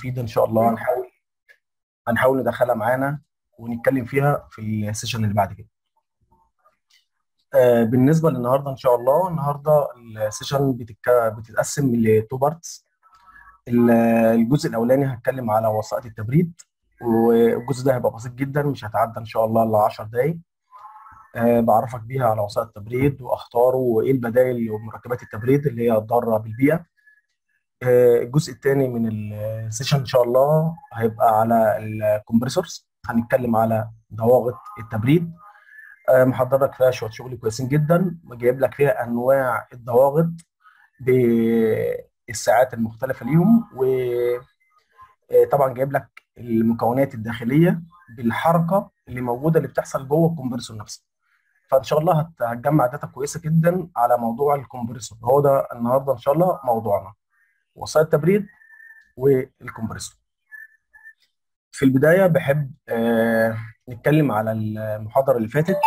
مفيده ان شاء الله هنحاول هنحاول ندخلها معانا ونتكلم فيها في السيشن اللي بعد كده آه، بالنسبه للنهارده ان شاء الله النهارده السيشن بتتك... بتتقسم لتو بارتس الجزء الاولاني هتكلم على وسائط التبريد والجزء ده هيبقى بسيط جدا مش هيتعدى ان شاء الله الا 10 دقايق أه بعرفك بيها على وسائل التبريد واخطاره وايه البدائل ومركبات التبريد اللي هي الضاره بالبيئه أه الجزء الثاني من السيشن ان شاء الله هيبقى على الكمبريسورز هنتكلم على ضواغط التبريد أه محضر لك فيها شويه شغل كويسين جدا وجايب لك فيها انواع الضواغط بالساعات المختلفه ليهم وطبعا جايب لك المكونات الداخليه بالحركه اللي موجوده اللي بتحصل جوه الكمبريسور نفسه فان شاء الله هتجمع داتا كويسه جدا على موضوع الكمبريسور هو ده النهارده ان شاء الله موضوعنا وسائل التبريد والكمبريسور في البدايه بحب آه نتكلم على المحاضره اللي فاتت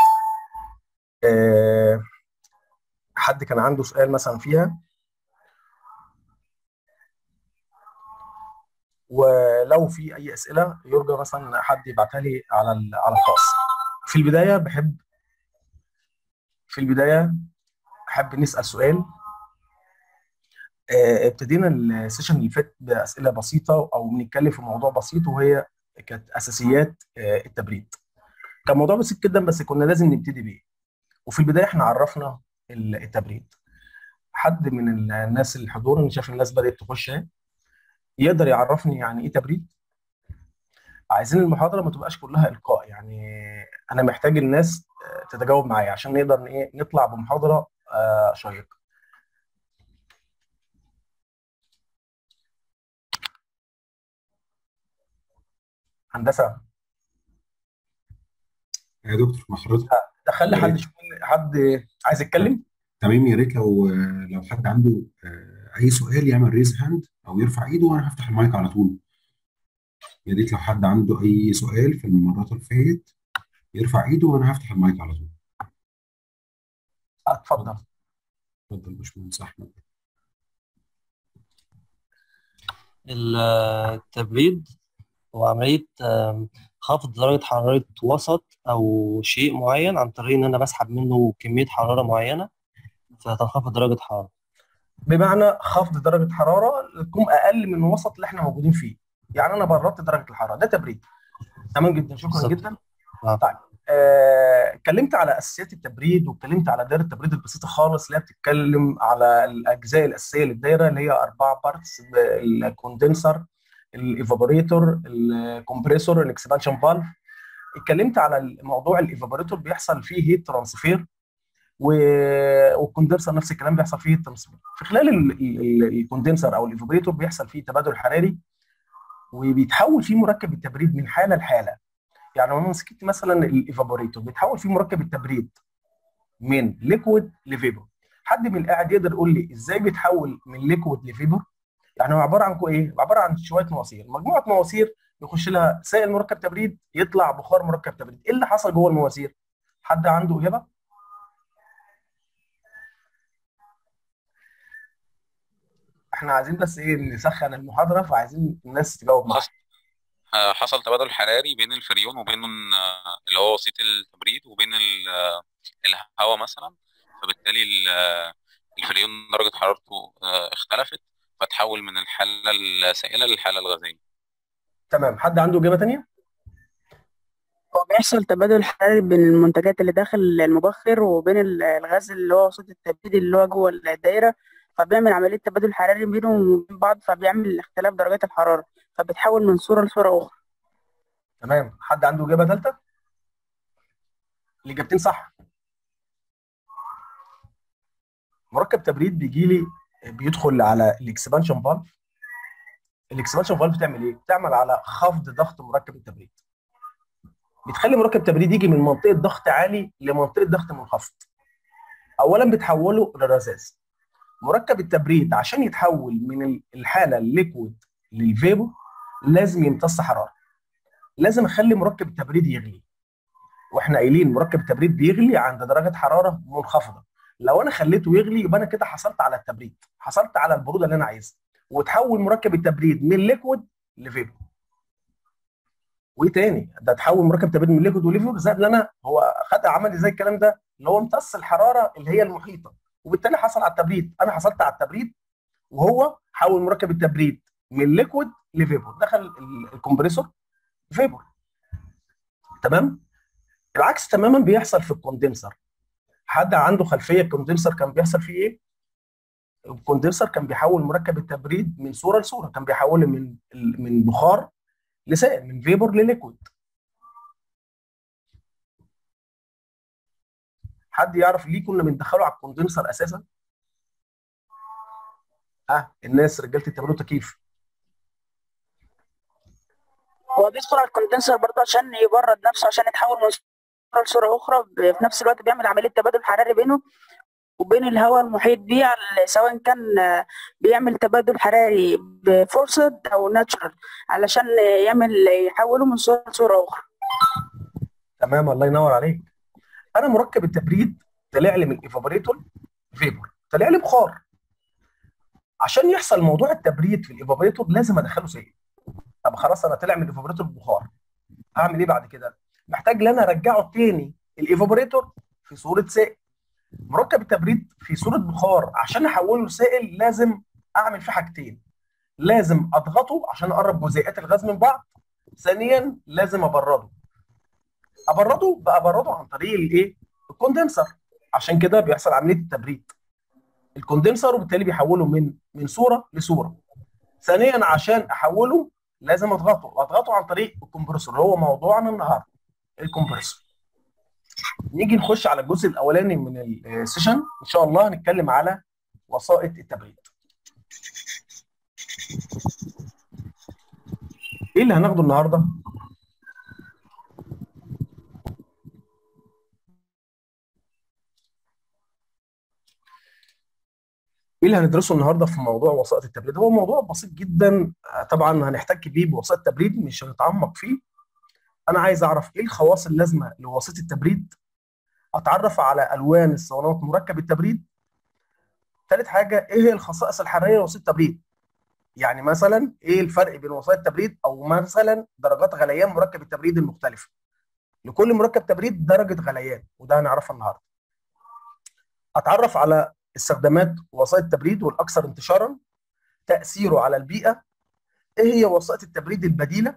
آه حد كان عنده سؤال مثلا فيها ولو في اي اسئله يرجى مثلا حد يبعتها لي على على الخاص في البدايه بحب في البدايه احب نسال سؤال ابتدينا السيشن اللي فات باسئله بسيطه او بنتكلم في موضوع بسيط وهي كانت اساسيات التبريد كان موضوع بسيط جدا بس كنا لازم نبتدي بيه وفي البدايه احنا عرفنا التبريد حد من الناس الحضور انا شايف الناس بدات تخش اهي يقدر يعرفني يعني ايه تبريد عايزين المحاضره ما تبقاش كلها القاء يعني انا محتاج الناس تتجاوب معايا عشان نقدر ايه نطلع بمحاضره شيقه هندسه يا دكتور مع حضرتك دخل لي حد شوف حد عايز يتكلم تمام يا ريت لو لو حد عنده اي سؤال يعمل ريز هاند او يرفع ايده وانا هفتح المايك على طول يا ريت لو حد عنده اي سؤال في المرات اللي فاتت يرفع ايده وانا هفتح المايك على طول اتفضل اتفضل باشمهندس احمد التبريد هو عملية خفض درجة حرارة وسط أو شيء معين عن طريق إن أنا بسحب منه كمية حرارة معينة فتنخفض درجة حرارة بمعنى خفض درجه حراره تكون اقل من الوسط اللي احنا موجودين فيه يعني انا بردت درجه الحراره ده تبريد تمام جدا شكرا بالظبط. جدا آه. طيب آه، اتكلمت على اساسيات التبريد واتكلمت على دائره التبريد البسيطه خالص اللي هي بتتكلم على الاجزاء الاساسيه للدائره اللي هي اربع بارتس الكوندنسر الايفابوريتور الكمبريسور الاكسبانشن فالف اتكلمت على موضوع الايفابوريتور بيحصل فيه هيت ترانسفير والكوندنسر نفس الكلام بيحصل فيه الترانسفير في خلال الكوندنسر او الايفابوريتور بيحصل فيه تبادل حراري وبيتحول فيه مركب التبريد من حاله لحاله يعني لو انا مسكت مثلا الايفابوريتور بيتحول فيه مركب التبريد من ليكويد لفيبر حد من القاعد يقدر يقول لي ازاي بيتحول من ليكويد لفيبر يعني هو عباره عن ايه عباره عن شويه مواسير مجموعه مواسير يخش لها سائل مركب تبريد يطلع بخار مركب تبريد ايه اللي حصل جوه المواسير حد عنده اجابه احنا عايزين بس ايه نسخن المحاضره فعايزين الناس تجاوب معانا حصل آه، حصل تبادل حراري بين الفريون وبين آه، اللي هو وسيط التبريد وبين ال- آه، الهواء مثلا فبالتالي ال- آه، الفريون درجة حرارته آه، اختلفت فتحول من الحالة السائلة للحالة الغازية تمام حد عنده اجابه ثانيه هو بيحصل تبادل حراري بين المنتجات اللي داخل المبخر وبين ال- الغاز اللي هو وسط التبريد اللي هو جوه الدايرة فبيعمل عملية تبادل حراري بينهم وبين بعض فبيعمل اختلاف درجات الحرارة فبتحول من صورة لصورة أخرى تمام حد عنده اجابه ثالثه الاجابتين صح مركب تبريد بيجي لي بيدخل على الاكسبانشن فالف الاكسبانشن فالف بتعمل ايه بتعمل على خفض ضغط مركب التبريد بتخلي مركب التبريد يجي من منطقه ضغط عالي لمنطقه ضغط منخفض اولا بتحوله لرذاذ مركب التبريد عشان يتحول من الحاله الليكويد للفيبر لازم يمتص حراره لازم اخلي مركب التبريد يغلي واحنا قايلين مركب التبريد بيغلي عند درجه حراره منخفضه لو انا خليته يغلي يبقى انا كده حصلت على التبريد حصلت على البروده اللي انا عايزها وتحول مركب التبريد من ليكويد لفيبر وايه تاني ده تحول مركب تبريد من ليكويد وليفر زائد ان انا هو خد عمل ازاي الكلام ده اللي هو امتص الحراره اللي هي المحيطه وبالتالي حصل على التبريد انا حصلت على التبريد وهو حول مركب التبريد من ليكويد لفيبر دخل ال- الكمبريسور فيبر تمام العكس تماما بيحصل في الكوندنسر حد عنده خلفيه الكوندنسر كان بيحصل فيه ايه الكوندنسر كان بيحول مركب التبريد من صوره لصوره كان بيحوله من من بخار لسائل من فيبر لليكويد حد يعرف ليه كنا بندخله على الكوندنسر اساسا اه الناس رجاله التبريد والتكييف هو بيدخل على الكوندنسر برضه عشان يبرد نفسه عشان يتحول من صوره لصوره اخرى ب- في نفس الوقت بيعمل عمليه تبادل حراري بينه وبين الهواء المحيط بيه على- سواء كان آه، بيعمل تبادل حراري بفورسد او ناتشرال علشان يعمل يحوله من صوره لصوره اخرى تمام الله ينور عليك انا مركب التبريد طلع لي من الايفابوريتور فيبر طلع لي بخار عشان يحصل موضوع التبريد في الايفابوريتور لازم ادخله سائل طب خلاص انا طلع من الايفابوريتور بخار اعمل ايه بعد كده محتاج ان انا ارجعه تاني الايفابوريتور في صوره سائل مركب التبريد في صوره بخار عشان احوله لسائل لازم اعمل فيه حاجتين لازم اضغطه عشان اقرب جزيئات الغاز من بعض ثانيا لازم ابرده ابرده بابرده عن طريق الايه الكوندنسر عشان كده بيحصل عمليه التبريد الكوندنسر وبالتالي بيحوله من من صوره لصوره ثانيا عشان احوله لازم اضغطه اضغطه عن طريق الكمبرسور اللي هو موضوعنا النهارده الكمبرسور نيجي نخش على الجزء الاولاني من السيشن ان شاء الله هنتكلم على وسائط التبريد ايه اللي هناخده النهارده ايه اللي هندرسه النهارده في موضوع وسائط التبريد هو موضوع بسيط جدا آه، طبعا هنحتاج بيه بوسائط التبريد مش هنتعمق فيه انا عايز اعرف ايه الخواص اللازمه لوسيط التبريد اتعرف على الوان الصوانات مركب التبريد ثالث حاجه ايه هي الخصائص الحراريه لوسيط التبريد يعني مثلا ايه الفرق بين وسائط التبريد او مثلا درجات غليان مركب التبريد المختلفه لكل مركب تبريد درجه غليان وده هنعرفها النهارده اتعرف على استخدامات وسائط التبريد والاكثر انتشارا تاثيره على البيئه ايه هي وسائط التبريد البديله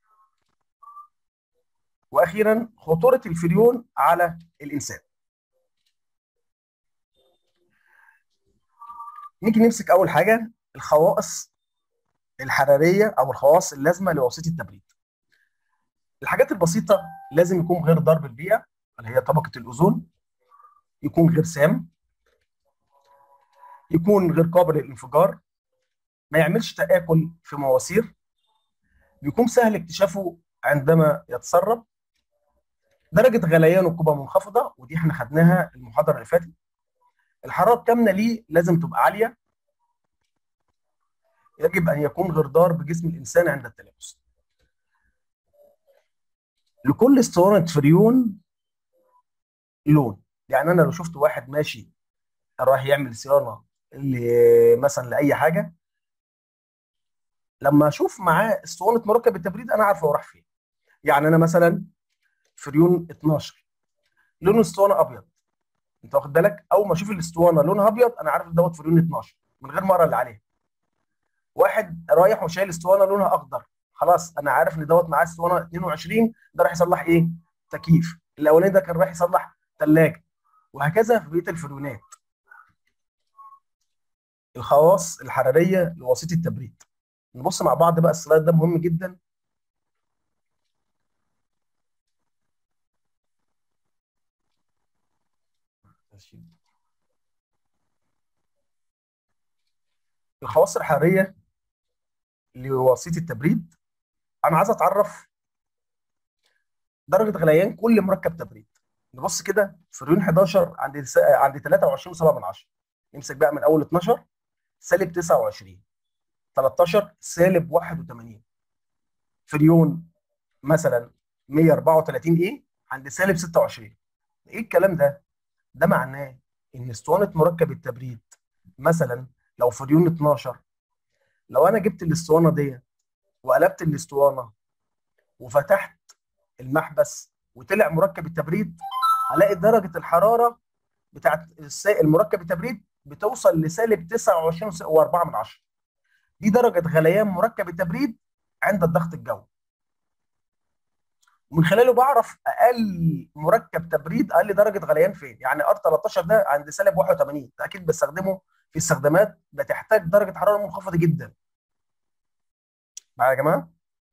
واخيرا خطوره الفريون على الانسان نيجي نمسك اول حاجه الخواص الحراريه او الخواص اللازمه لوسيط التبريد الحاجات البسيطه لازم يكون غير ضار بالبيئه اللي هي طبقه الاوزون يكون غير سام يكون غير قابل للانفجار ما يعملش تآكل في مواسير بيكون سهل اكتشافه عندما يتسرب درجة غليان القبة منخفضة ودي احنا خدناها المحاضرة اللي فاتت الحرارة الكامنة ليه لازم تبقى عالية يجب أن يكون غير ضار بجسم الإنسان عند التلامس لكل اسطوانة فريون لون يعني أنا لو شفت واحد ماشي رايح يعمل صيانة ل- مثلا لأي حاجة لما أشوف معاه اسطوانة مركب التبريد أنا عارف هو راح فين يعني أنا مثلا فريون 12 لونه اسطوانه ابيض انت واخد بالك اول ما اشوف الاسطوانه لونها ابيض انا عارف إن دوت فريون 12 من غير ما اقرا اللي عليها واحد رايح وشايل اسطوانه لونها اخضر خلاص انا عارف ان دوت معاه اسطوانه 22 ده راح يصلح ايه تكييف الاولاني ده كان رايح يصلح ثلاجه وهكذا في بقيه الفريونات الخواص الحراريه لوسيط التبريد نبص مع بعض بقى السلايد ده مهم جدا الخواص الحراريه لوسيط التبريد انا عايز اتعرف درجه غليان كل مركب تبريد نبص كده فريون 11 عند س- عند 23.7 من 10 نمسك بقى من اول 12 سالب 29 13 سالب 81 فريون مثلا 134 ايه عند سالب 26 ايه الكلام ده ده معناه ان اسطوانه مركب التبريد مثلا لو فريون 12 لو انا جبت الاسطوانه دي وقلبت الاسطوانه وفتحت المحبس وطلع مركب التبريد هلاقي درجه الحراره بتاعت المركب التبريد بتوصل لسالب 29.4 من عشرة دي درجه غليان مركب التبريد عند الضغط الجوي ومن خلاله بعرف اقل مركب تبريد اقل درجه غليان فين يعني ار 13 ده عند سالب 81 ده اكيد بستخدمه في استخدامات بتحتاج درجه حراره منخفضه جدا معايا يا جماعه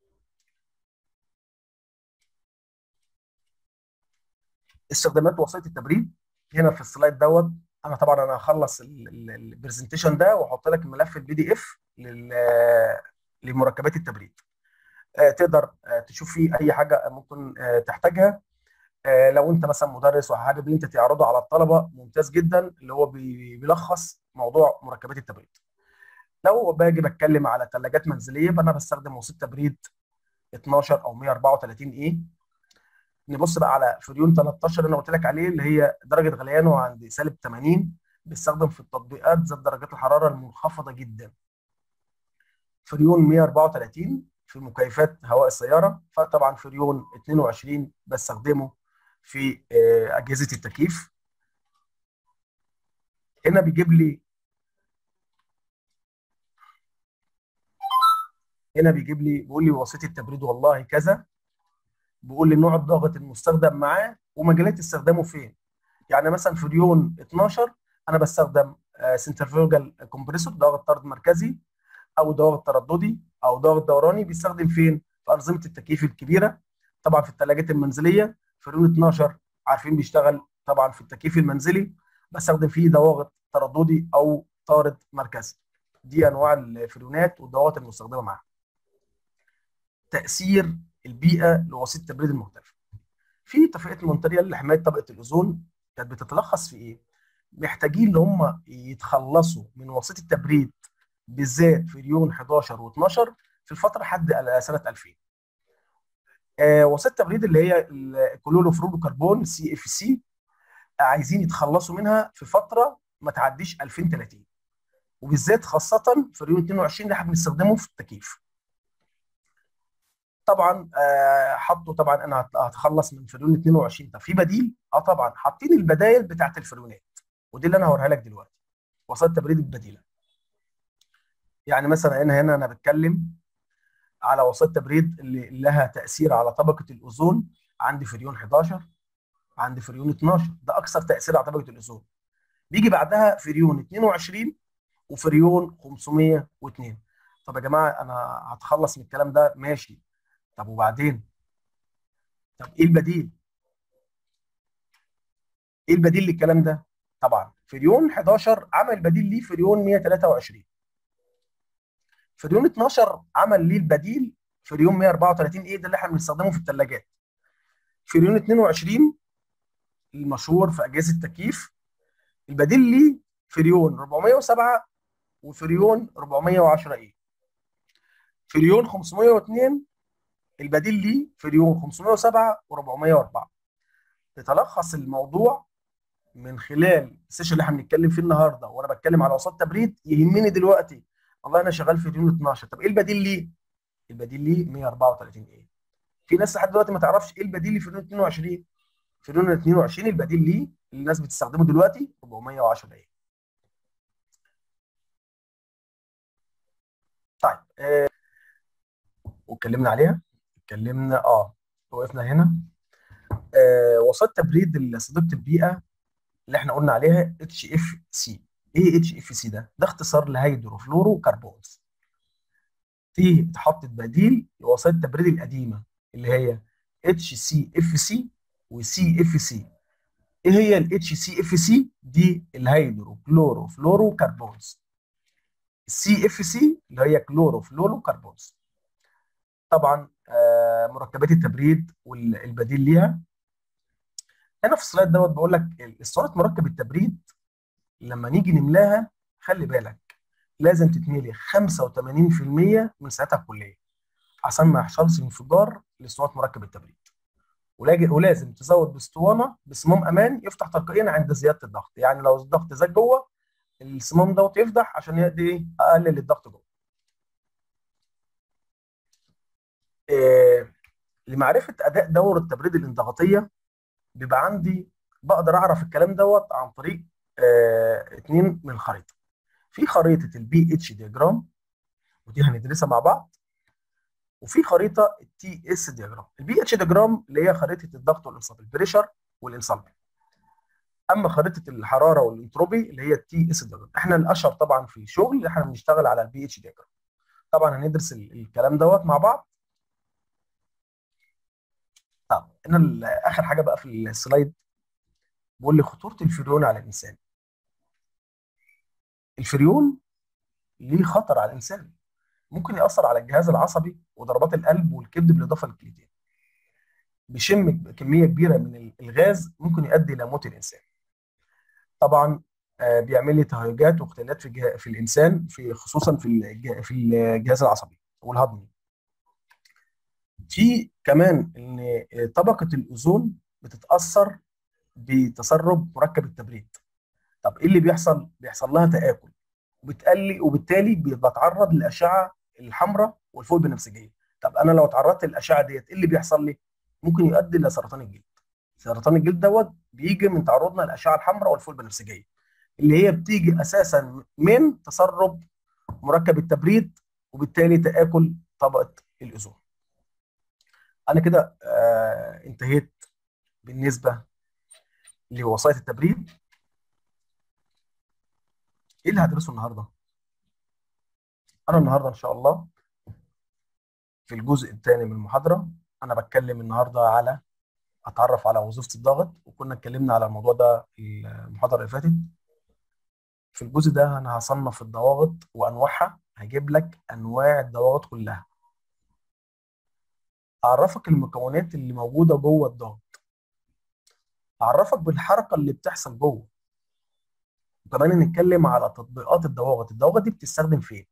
استخدامات وسيله التبريد هنا في السلايد دوت انا طبعا انا هخلص البرزنتيشن ده واحط لك الملف البي دي اف لمركبات التبريد تقدر تشوف فيه اي حاجه ممكن تحتاجها لو انت مثلا مدرس وحابب ان انت تعرضه على الطلبه ممتاز جدا اللي هو بيلخص موضوع مركبات التبريد لو باجي بتكلم على ثلاجات منزليه فانا بستخدم وسيط تبريد 12 او 134 اي نبص بقى على فريون 13 اللي انا قلت لك عليه اللي هي درجه غليانه عند سالب 80 بيستخدم في التطبيقات ذات درجات الحراره المنخفضه جدا فريون 134 في مكيفات هواء السياره فطبعا فريون 22 بستخدمه في اجهزه التكييف هنا بيجيب لي هنا بيجيب لي بيقول لي وسيط التبريد والله كذا بيقول لي نوع الضغط المستخدم معاه ومجالات استخدامه فين يعني مثلا فريون 12 انا بستخدم سنترفيوجال كومبريسور ضغط طرد مركزي او ضغط ترددي او ضغط دوراني بيستخدم فين في انظمه التكييف الكبيره طبعا في الثلاجات المنزليه فريون 12 عارفين بيشتغل طبعا في التكييف المنزلي بستخدم فيه ضغط ترددي او طارد مركزي دي انواع الفريونات والضغط المستخدمه معاها تاثير البيئه لوسيط التبريد المختلفه في اتفاقيه مونتريال لحمايه طبقه الاوزون كانت بتتلخص في ايه محتاجين ان هم يتخلصوا من وسيط التبريد بالذات فريون 11 و12 في الفتره لحد سنه 2000 آه وسيط التبريد اللي هي الكلوروفلوروكربون سي اف سي عايزين يتخلصوا منها في فتره ما تعديش 2030 وبالذات خاصه فريون 22 اللي احنا بنستخدمه في التكييف طبعا آه حطوا طبعا انا هتخلص من فريون 22 طب في بديل؟ اه طبعا حاطين البدائل بتاعت الفريونات ودي اللي انا هوريها لك دلوقتي وسائل التبريد البديله يعني مثلا هنا هنا انا بتكلم على وسائل التبريد اللي لها تاثير على طبقه الاوزون عندي فريون 11 عندي فريون 12 ده اكثر تاثير على طبقه الاوزون بيجي بعدها فريون 22 وفريون 502 طب يا جماعه انا هتخلص من الكلام ده ماشي طب وبعدين طب ايه البديل ايه البديل للكلام ده طبعا فريون 11 عمل بديل ليه فريون 123 فريون 12 عمل ليه البديل فريون 134 ايه ده اللي احنا بنستخدمه في الثلاجات فريون 22 المشهور في اجهزه التكييف البديل ليه فريون 407 وفريون 410 ايه فريون 502 البديل ليه فريون 507 و404 تتلخص الموضوع من خلال السيشن اللي احنا بنتكلم فيه النهارده وانا بتكلم على وسائط تبريد يهمني دلوقتي والله انا شغال في فريون 12 طب ايه البديل ليه؟ البديل ليه 134 ايه في ناس لحد دلوقتي ما تعرفش ايه البديل لفريون 22 فريون 22 البديل ليه اللي الناس بتستخدمه دلوقتي 410 ايه طيب آه واتكلمنا عليها اتكلمنا اه وقفنا هنا آه وسائط تبريد صديقه البيئه اللي احنا قلنا عليها اتش اف سي ايه اتش اف سي ده ده اختصار لهيدروفلورو كربونز في اتحطت بديل لوسائط التبريد القديمه اللي هي اتش سي اف سي وسي اف سي ايه هي الاتش سي اف سي دي الهيدروكلورو فلورو كربونز السي اف سي اللي هي كلورو فلورو كربونز طبعا آه مركبات التبريد والبديل ليها هنا في السلايد دوت بقول لك اسطوانه مركب التبريد لما نيجي نملاها خلي بالك لازم تتملي 85% من ساعتها الكليه عشان ما يحصلش انفجار لاسطوانه مركب التبريد ولازم تزود باسطوانه بصمام امان يفتح تلقائيا عند زياده الضغط يعني لو الضغط زاد جوه الصمام دوت يفتح عشان يقدر ايه اقلل الضغط جوه آه، لمعرفه اداء دوره التبريد الانضغاطيه بيبقى عندي بقدر اعرف الكلام دوت عن طريق آه، اتنين من الخريطه في خريطه البي اتش دياجرام ودي هندرسها مع بعض وفي خريطه التي اس دياجرام البي اتش دياجرام اللي هي خريطه الضغط والانصاب البريشر والانصاب اما خريطه الحراره والانتروبي اللي هي التي اس دياجرام احنا الاشهر طبعا في الشغل اللي احنا بنشتغل على البي اتش دياجرام طبعا هندرس ال- الكلام دوت مع بعض طب هنا ال- اخر حاجه بقى في السلايد بيقول لي خطوره الفريون على الانسان الفريون ليه خطر على الانسان ممكن ياثر على الجهاز العصبي وضربات القلب والكبد بالاضافه للكليتين بيشم كميه كبيره من الغاز ممكن يؤدي الى موت الانسان طبعا آه، بيعمل لي تهيجات واختلالات في الجه- في الانسان في خصوصا في الج- في الجهاز العصبي والهضمي في كمان ان طبقه الاوزون بتتاثر بتسرب مركب التبريد طب ايه اللي بيحصل بيحصل لها تاكل وبتقلي وبالتالي بتعرض للاشعه الحمراء والفوق البنفسجيه طب انا لو اتعرضت للاشعه ديت ايه اللي بيحصل لي ممكن يؤدي الى سرطان الجلد سرطان الجلد دوت بيجي من تعرضنا للاشعه الحمراء والفوق البنفسجيه اللي هي بتيجي اساسا من تسرب مركب التبريد وبالتالي تاكل طبقه الاوزون انا كده آه انتهيت بالنسبه لوسائط التبريد ايه اللي هدرسه النهارده انا النهارده ان شاء الله في الجزء الثاني من المحاضره انا بتكلم النهارده على اتعرف على وظيفه الضغط وكنا اتكلمنا على الموضوع ده في المحاضره اللي فاتت في الجزء ده انا هصنف الضواغط وانواعها هجيب لك انواع الضواغط كلها اعرفك المكونات اللي موجوده جوه الضغط اعرفك بالحركه اللي بتحصل جوه وكمان نتكلم على تطبيقات الضواغط الضواغط دي بتستخدم فين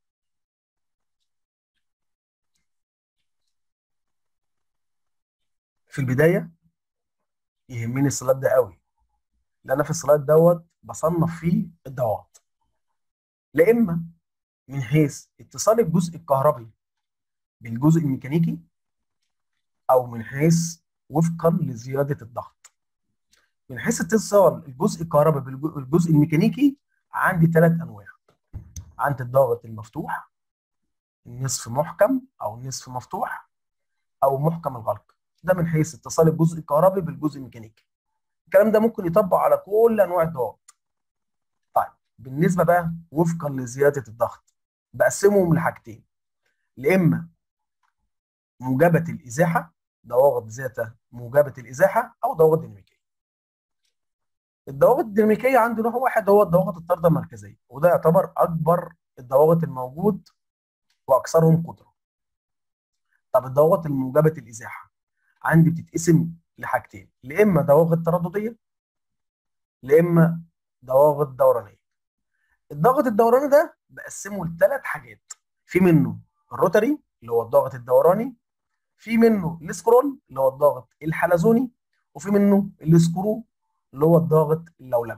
في البدايه يهمني السلايد ده قوي لان في السلايد دوت بصنف فيه الضواغط لا اما من حيث اتصال الجزء الكهربي بالجزء الميكانيكي او من حيث وفقا لزياده الضغط من حيث اتصال الجزء الكهربي بالجزء الميكانيكي عندي ثلاث انواع عندي الضغط المفتوح النصف محكم او النصف مفتوح او محكم الغلق ده من حيث اتصال الجزء الكهربي بالجزء الميكانيكي الكلام ده ممكن يطبق على كل انواع الضغط طيب بالنسبه بقى وفقا لزياده الضغط بقسمهم لحاجتين يا اما موجبه الازاحه ضوابط ذات موجبه الازاحه او ضوابط ديناميكيه الضوابط الديناميكيه عندي نوع واحد هو الضوابط الطارده المركزيه وده يعتبر اكبر الضوابط الموجود واكثرهم قدره طب الضوابط الموجبه الازاحه عندي بتتقسم لحاجتين يا اما ضواغط تردديه يا اما ضواغط دورانيه الضغط الدوراني ده بقسمه لثلاث حاجات في منه الروتري اللي هو الضغط الدوراني في منه السكرول اللي هو الضغط الحلزوني وفي منه السكرو اللي هو الضغط اللولبي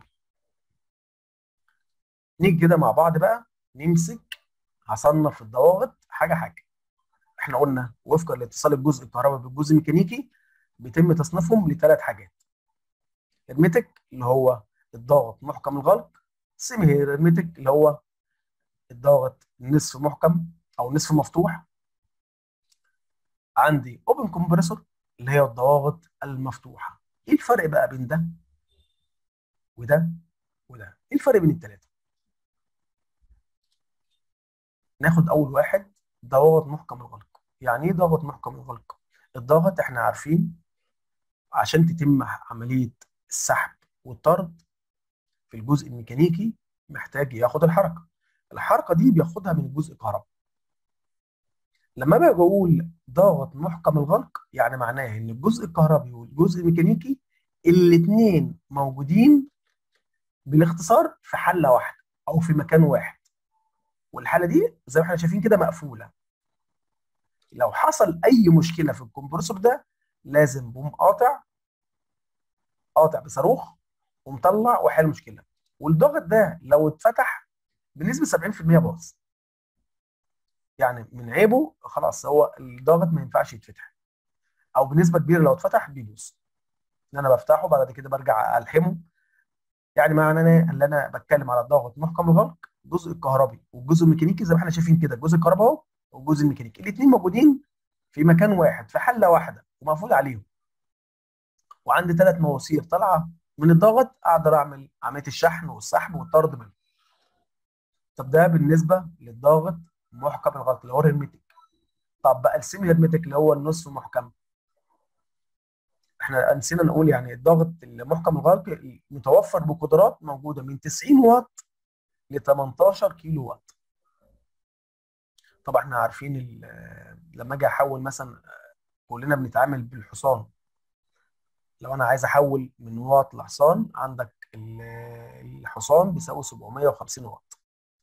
نيجي كده مع بعض بقى نمسك هصنف الضواغط حاجه حاجه احنا قلنا وفقا لاتصال الجزء الكهربائي بالجزء الميكانيكي بيتم تصنيفهم لثلاث حاجات هرميتك اللي هو الضغط محكم الغلق سيمي هرميتك اللي هو الضغط نصف محكم او نصف مفتوح عندي اوبن كومبريسور اللي هي الضواغط المفتوحه ايه الفرق بقى بين ده وده وده ايه الفرق بين الثلاثه ناخد اول واحد ضغط محكم الغلق يعني ايه ضغط محكم الغلق الضغط احنا عارفين عشان تتم عمليه السحب والطرد في الجزء الميكانيكي محتاج ياخد الحركه الحركه دي بياخدها من الجزء الكهربائي لما باجي اقول ضغط محكم الغلق يعني معناه ان الجزء الكهربي والجزء الميكانيكي الاثنين موجودين بالاختصار في حله واحده او في مكان واحد والحاله دي زي ما احنا شايفين كده مقفوله لو حصل اي مشكله في الكمبرسور ده لازم بقوم قاطع قاطع بصاروخ ومطلع وحل المشكله والضغط ده لو اتفتح بنسبه 70% باظ يعني من عيبه خلاص هو الضغط ما ينفعش يتفتح او بنسبه كبيره لو اتفتح بيبوظ ان انا بفتحه بعد كده برجع الحمه يعني معنى انا اللي انا بتكلم على الضغط محكم الغلق الجزء الكهربي والجزء الميكانيكي زي ما احنا شايفين كده الجزء الكهربي اهو والجزء الميكانيكي الاثنين موجودين في مكان واحد في حله واحده ومقفول عليهم وعندي ثلاث مواسير طالعه من الضغط اقدر اعمل عمليه الشحن والسحب والطرد منه طب ده بالنسبه للضغط محكم الغلق اللي هو الهرمتك طب بقى السيمي هرمتك اللي هو النصف محكم احنا نسينا نقول يعني الضغط المحكم الغلق متوفر بقدرات موجوده من 90 واط ل 18 كيلو واط طبعا احنا عارفين ال- لما اجي احول مثلا كلنا بنتعامل بالحصان لو انا عايز احول من واط لحصان عندك ال- الحصان بيساوي 750 واط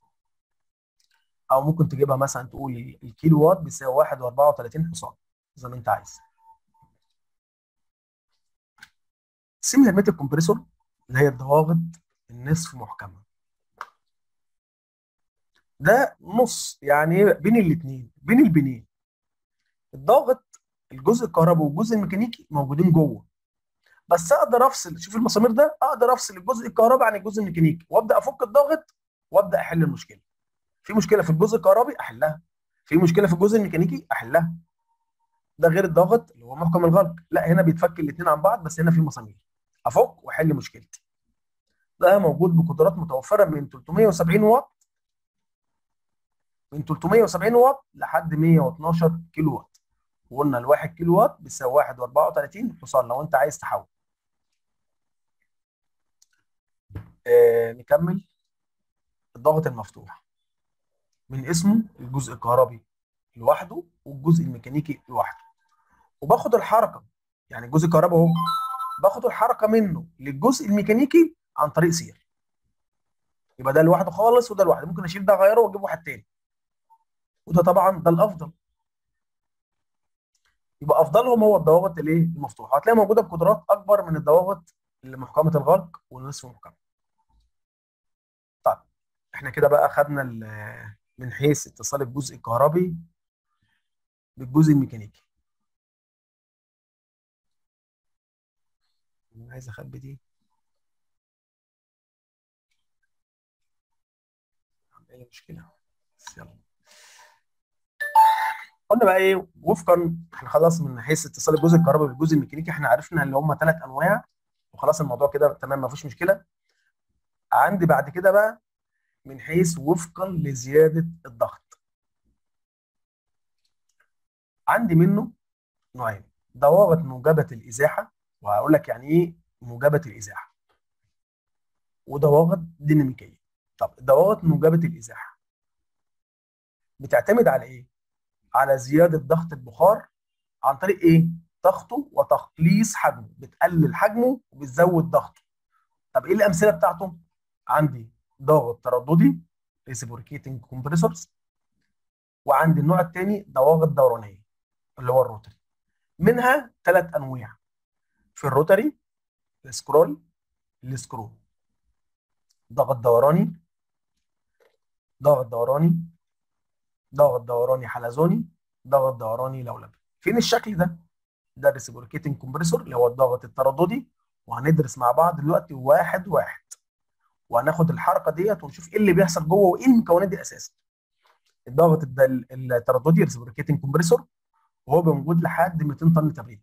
او ممكن تجيبها مثلا تقول ال- الكيلو واط بيساوي 1.34 حصان زي ما انت عايز السيمي هرمتك كومبريسور اللي هي الضواغط النصف محكمه ده نص يعني بين الاثنين بين البنين الضاغط الجزء الكهربي والجزء الميكانيكي موجودين جوه بس اقدر افصل شوف المسامير ده اقدر افصل الجزء الكهربي عن الجزء الميكانيكي وابدا افك الضاغط وابدا احل المشكله في مشكله في الجزء الكهربي احلها في مشكله في الجزء الميكانيكي احلها ده غير الضغط اللي هو محكم الغلق لا هنا بيتفك الاثنين عن بعض بس هنا في مسامير افك واحل مشكلتي ده موجود بقدرات متوفره من 370 واط من 370 واط لحد 112 كيلو واط وقلنا ال 1 كيلو واط بيساوي 1.34 حصان لو انت عايز تحول آه نكمل الضغط المفتوح من اسمه الجزء الكهربي لوحده والجزء الميكانيكي لوحده وباخد الحركه يعني الجزء الكهربي اهو باخد الحركه منه للجزء الميكانيكي عن طريق سير يبقى ده لوحده خالص وده لوحده ممكن اشيل ده اغيره واجيب واحد تاني وده طبعا ده الافضل يبقى افضلهم هو الضواغط الايه المفتوحه هتلاقي موجوده بقدرات اكبر من الضواغط اللي محكمه الغلق والنصف محكمه طيب احنا كده بقى خدنا ال- من حيث اتصال الجزء الكهربي بالجزء الميكانيكي أنا عايز اخبي دي عامله مشكله بس يلا قلنا بقى ايه وفقا احنا خلاص من حيث اتصال الجزء الكهربي بالجزء الميكانيكي احنا عرفنا اللي هم ثلاث انواع وخلاص الموضوع كده تمام ما فيش مشكله عندي بعد كده بقى من حيث وفقا لزياده الضغط عندي منه نوعين ضوابط موجبه الازاحه وهقول لك يعني ايه موجبه الازاحه وضوابط ديناميكيه طب ضوابط موجبه الازاحه بتعتمد على ايه على زياده ضغط البخار عن طريق ايه ضغطه وتقليص حجمه بتقلل حجمه وبتزود ضغطه طب ايه الامثله بتاعته عندي ضغط ترددي ريسيبوركيتنج كومبريسورز وعندي النوع الثاني ضواغط دورانيه اللي هو الروتري منها ثلاث انواع في الروتري السكرول السكرو ضغط دوراني ضغط دوراني ضغط دوراني حلزوني ضغط دوراني لولبي فين الشكل ده ده الريسيبوركيتنج كومبريسور اللي هو الضغط الترددي وهندرس مع بعض دلوقتي واحد واحد وهناخد الحركه ديت ونشوف ايه اللي بيحصل جوه وايه المكونات دي اساسا الضغط الد- الترددي ريسيبوركيتنج كومبريسور وهو موجود لحد 200 طن تبريد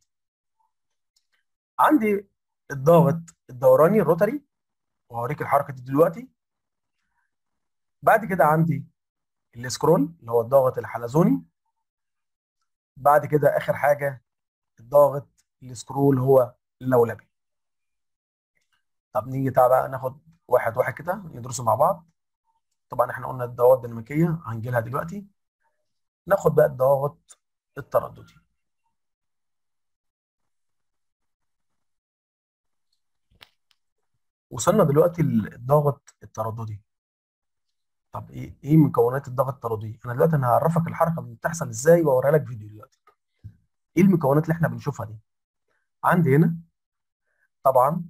عندي الضغط الدوراني الروتري وهوريك الحركه دي دلوقتي بعد كده عندي السكرول اللي هو الضغط الحلزوني بعد كده اخر حاجه الضغط السكرو اللي هو اللولبي طب نيجي تعالى بقى ناخد واحد واحد كده ندرسه مع بعض طبعا احنا قلنا الضغط الديناميكيه هنجي لها دلوقتي ناخد بقى الضغط الترددي وصلنا دلوقتي للضغط الترددي طب ايه ايه مكونات الضغط الترددي انا دلوقتي انا هعرفك الحركه بتحصل ازاي واوريها لك فيديو دلوقتي ايه المكونات اللي احنا بنشوفها دي عندي هنا طبعا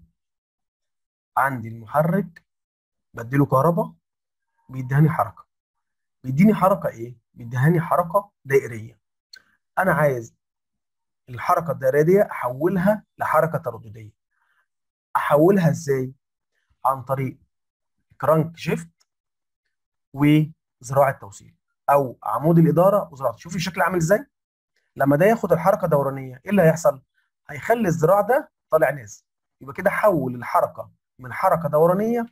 عندي المحرك بديله كهرباء بيديهاني حركه بيديني حركه ايه بيديهاني حركه دائريه انا عايز الحركه الدائريه دي احولها لحركه تردديه احولها ازاي عن طريق كرانك شيفت وذراع التوصيل او عمود الاداره وذراع شوفي الشكل عامل ازاي لما ده ياخد الحركه دورانيه ايه اللي هيحصل هيخلي الذراع ده طالع نازل يبقى كده حول الحركه من حركه دورانيه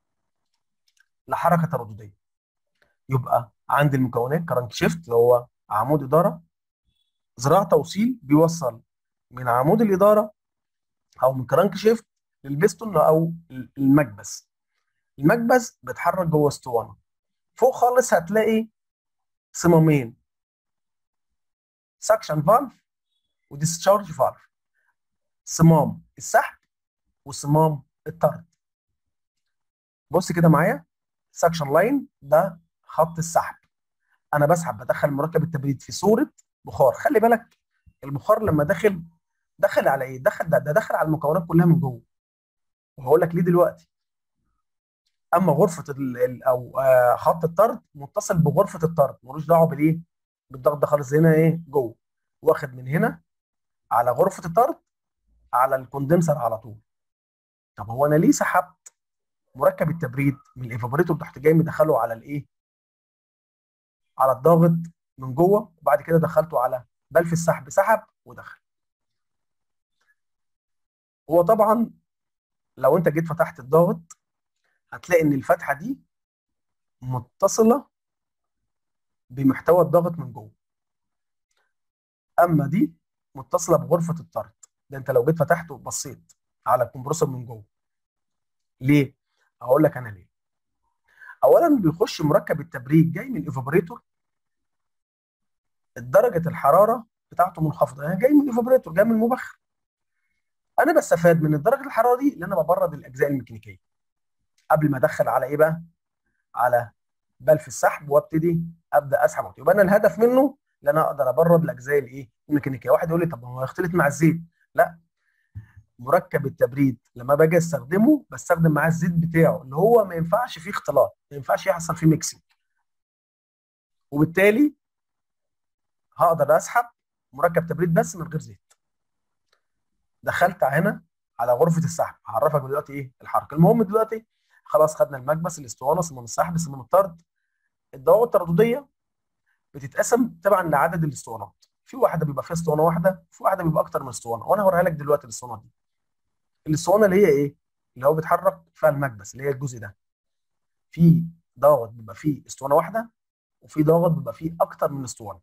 لحركه تردديه يبقى عندي المكونات كرانك شيفت اللي هو عمود اداره ذراع توصيل بيوصل من عمود الاداره او من كرانك شيفت للبستون او المكبس المكبس بيتحرك جوه اسطوانه فوق خالص هتلاقي صمامين سكشن فالف وديسشارج فالف صمام السحب وصمام الطرد بص كده معايا سكشن لاين ده خط السحب انا بسحب بدخل مركب التبريد في صوره بخار خلي بالك البخار لما داخل دخل على ايه دخل ده, ده دخل على المكونات كلها من جوه وهقول لك ليه دلوقتي اما غرفه ال ال او آه خط الطرد متصل بغرفه الطرد ملوش دعوه بالايه بالضغط ده خالص هنا ايه جوه واخد من هنا على غرفه الطرد على الكوندنسر على طول طب هو انا ليه سحبت مركب التبريد من الايفابوريتور تحت جاي مدخله على الايه على الضاغط من جوه وبعد كده دخلته على بلف السحب سحب ودخل هو طبعا لو انت جيت فتحت الضاغط هتلاقي ان الفتحه دي متصله بمحتوى الضغط من جوه اما دي متصله بغرفه الطرد ده انت لو جيت فتحته وبصيت على الكمبرسور من جوه ليه هقول لك انا ليه اولا بيخش مركب التبريد جاي من الايفابوريتور درجه الحراره بتاعته منخفضه يعني جاي من الايفابوريتور جاي من المبخر انا بستفاد من درجه الحراره دي اللي انا ببرد الاجزاء الميكانيكيه قبل ما ادخل على ايه بقى على بلف السحب وابتدي ابدا اسحب يبقى انا الهدف منه ان انا اقدر ابرد الاجزاء الايه الميكانيكيه واحد يقول لي طب هو يختلط مع الزيت لا مركب التبريد لما باجي استخدمه بستخدم معاه الزيت بتاعه اللي هو ما ينفعش فيه اختلاط ما ينفعش يحصل فيه ميكسنج وبالتالي هقدر اسحب مركب تبريد بس من غير زيت دخلت هنا على غرفه السحب هعرفك دلوقتي ايه الحركه المهم دلوقتي خلاص خدنا المكبس الاسطوانه صمام السحب صمام الطرد الضوابط التردديه بتتقسم تبعا لعدد الاسطوانات في واحده بيبقى فيها اسطوانه واحده في واحده بيبقى اكتر من اسطوانه وانا هوريها لك دلوقتي الاسطوانات دي الاسطوانه اللي هي ايه اللي هو بيتحرك فيها المكبس اللي هي الجزء ده في ضغط بيبقى فيه اسطوانه واحده وفي ضغط بيبقى فيه اكتر من اسطوانه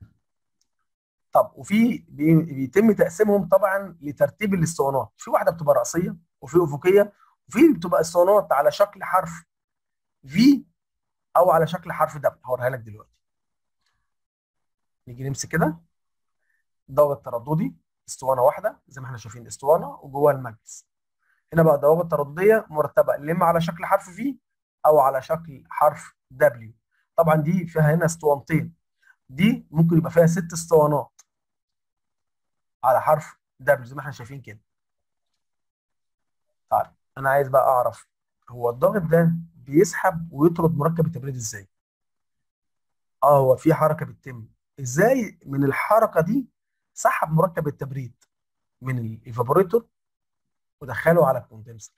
طب وفي بي- بيتم تقسيمهم طبعا لترتيب الاسطوانات في واحده بتبقى راسيه وفي افقيه وفي بتبقى اسطوانات على شكل حرف في او على شكل حرف دبل هوريها لك دلوقتي نيجي نمسك كده ضغط ترددي اسطوانه واحده زي ما احنا شايفين اسطوانه وجواها المكبس هنا بقى ضوابط تردديه مرتبه اما على شكل حرف في او على شكل حرف دبليو طبعا دي فيها هنا اسطوانتين دي ممكن يبقى فيها ست اسطوانات على حرف دبليو زي ما احنا شايفين كده طيب انا عايز بقى اعرف هو الضغط ده بيسحب ويطرد مركب التبريد ازاي اه هو في حركه بتتم ازاي من الحركه دي سحب مركب التبريد من الايفابوريتور ودخله على الكوندنسر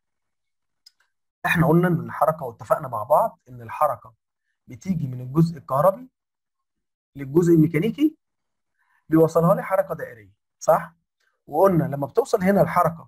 احنا قلنا ان الحركه واتفقنا مع بعض ان الحركه بتيجي من الجزء الكهربي للجزء الميكانيكي بيوصلها لي حركه دائريه صح وقلنا لما بتوصل هنا الحركه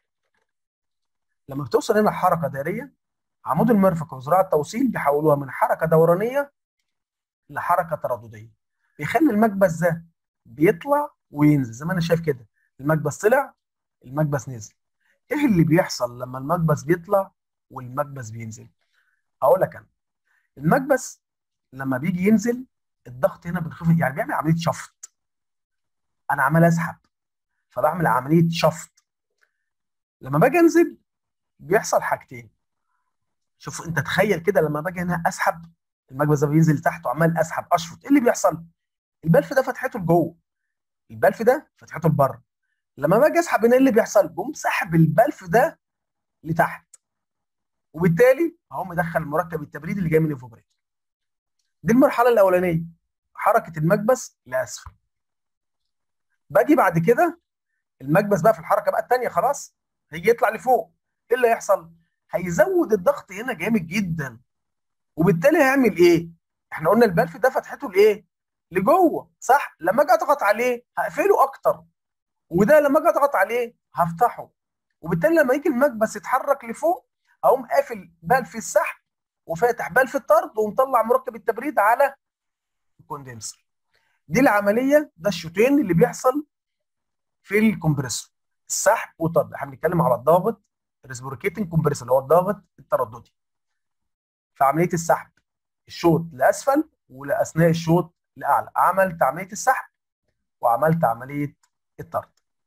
لما بتوصل هنا الحركه دائريه عمود المرفق وذراع التوصيل بيحولوها من حركه دورانيه لحركه تردديه بيخلي المكبس ده بيطلع وينزل زي ما انا شايف كده المكبس طلع المكبس نزل ايه اللي بيحصل لما المكبس بيطلع والمكبس بينزل هقول لك انا المكبس لما بيجي ينزل الضغط هنا بينخفض يعني بيعمل عمليه شفط انا عمال اسحب فبعمل عمليه شفط لما باجي انزل بيحصل حاجتين شوف انت تخيل كده لما باجي هنا اسحب المكبس ده بينزل تحت وعمال اسحب اشفط ايه اللي بيحصل البلف ده فتحته لجوه البلف ده فتحته لبره لما باجي اسحب هنا ايه اللي بيحصل بقوم ساحب البلف ده لتحت وبالتالي اهو مدخل مركب التبريد اللي جاي من الفوبريتور دي المرحله الاولانيه حركه المكبس لاسفل باجي بعد كده المكبس بقى في الحركه بقى الثانيه خلاص هيجي يطلع لفوق ايه اللي هيحصل هيزود الضغط هنا جامد جدا وبالتالي هيعمل ايه احنا قلنا البلف ده فتحته لايه لجوه صح لما اجي اضغط عليه هقفله اكتر وده لما اجي اضغط عليه هفتحه وبالتالي لما يجي المكبس يتحرك لفوق اقوم قافل بلف السحب وفاتح بلف الطرد ومطلع مركب التبريد على الكوندنسر دي العمليه ده الشوطين اللي بيحصل في الكمبريسور السحب والطرد احنا بنتكلم على الضغط ريسبوركيتنج كومبريسور اللي هو الضغط الترددي في عمليه السحب الشوط لاسفل واثناء الشوط لاعلى عملت عمليه السحب وعملت عمليه الطرد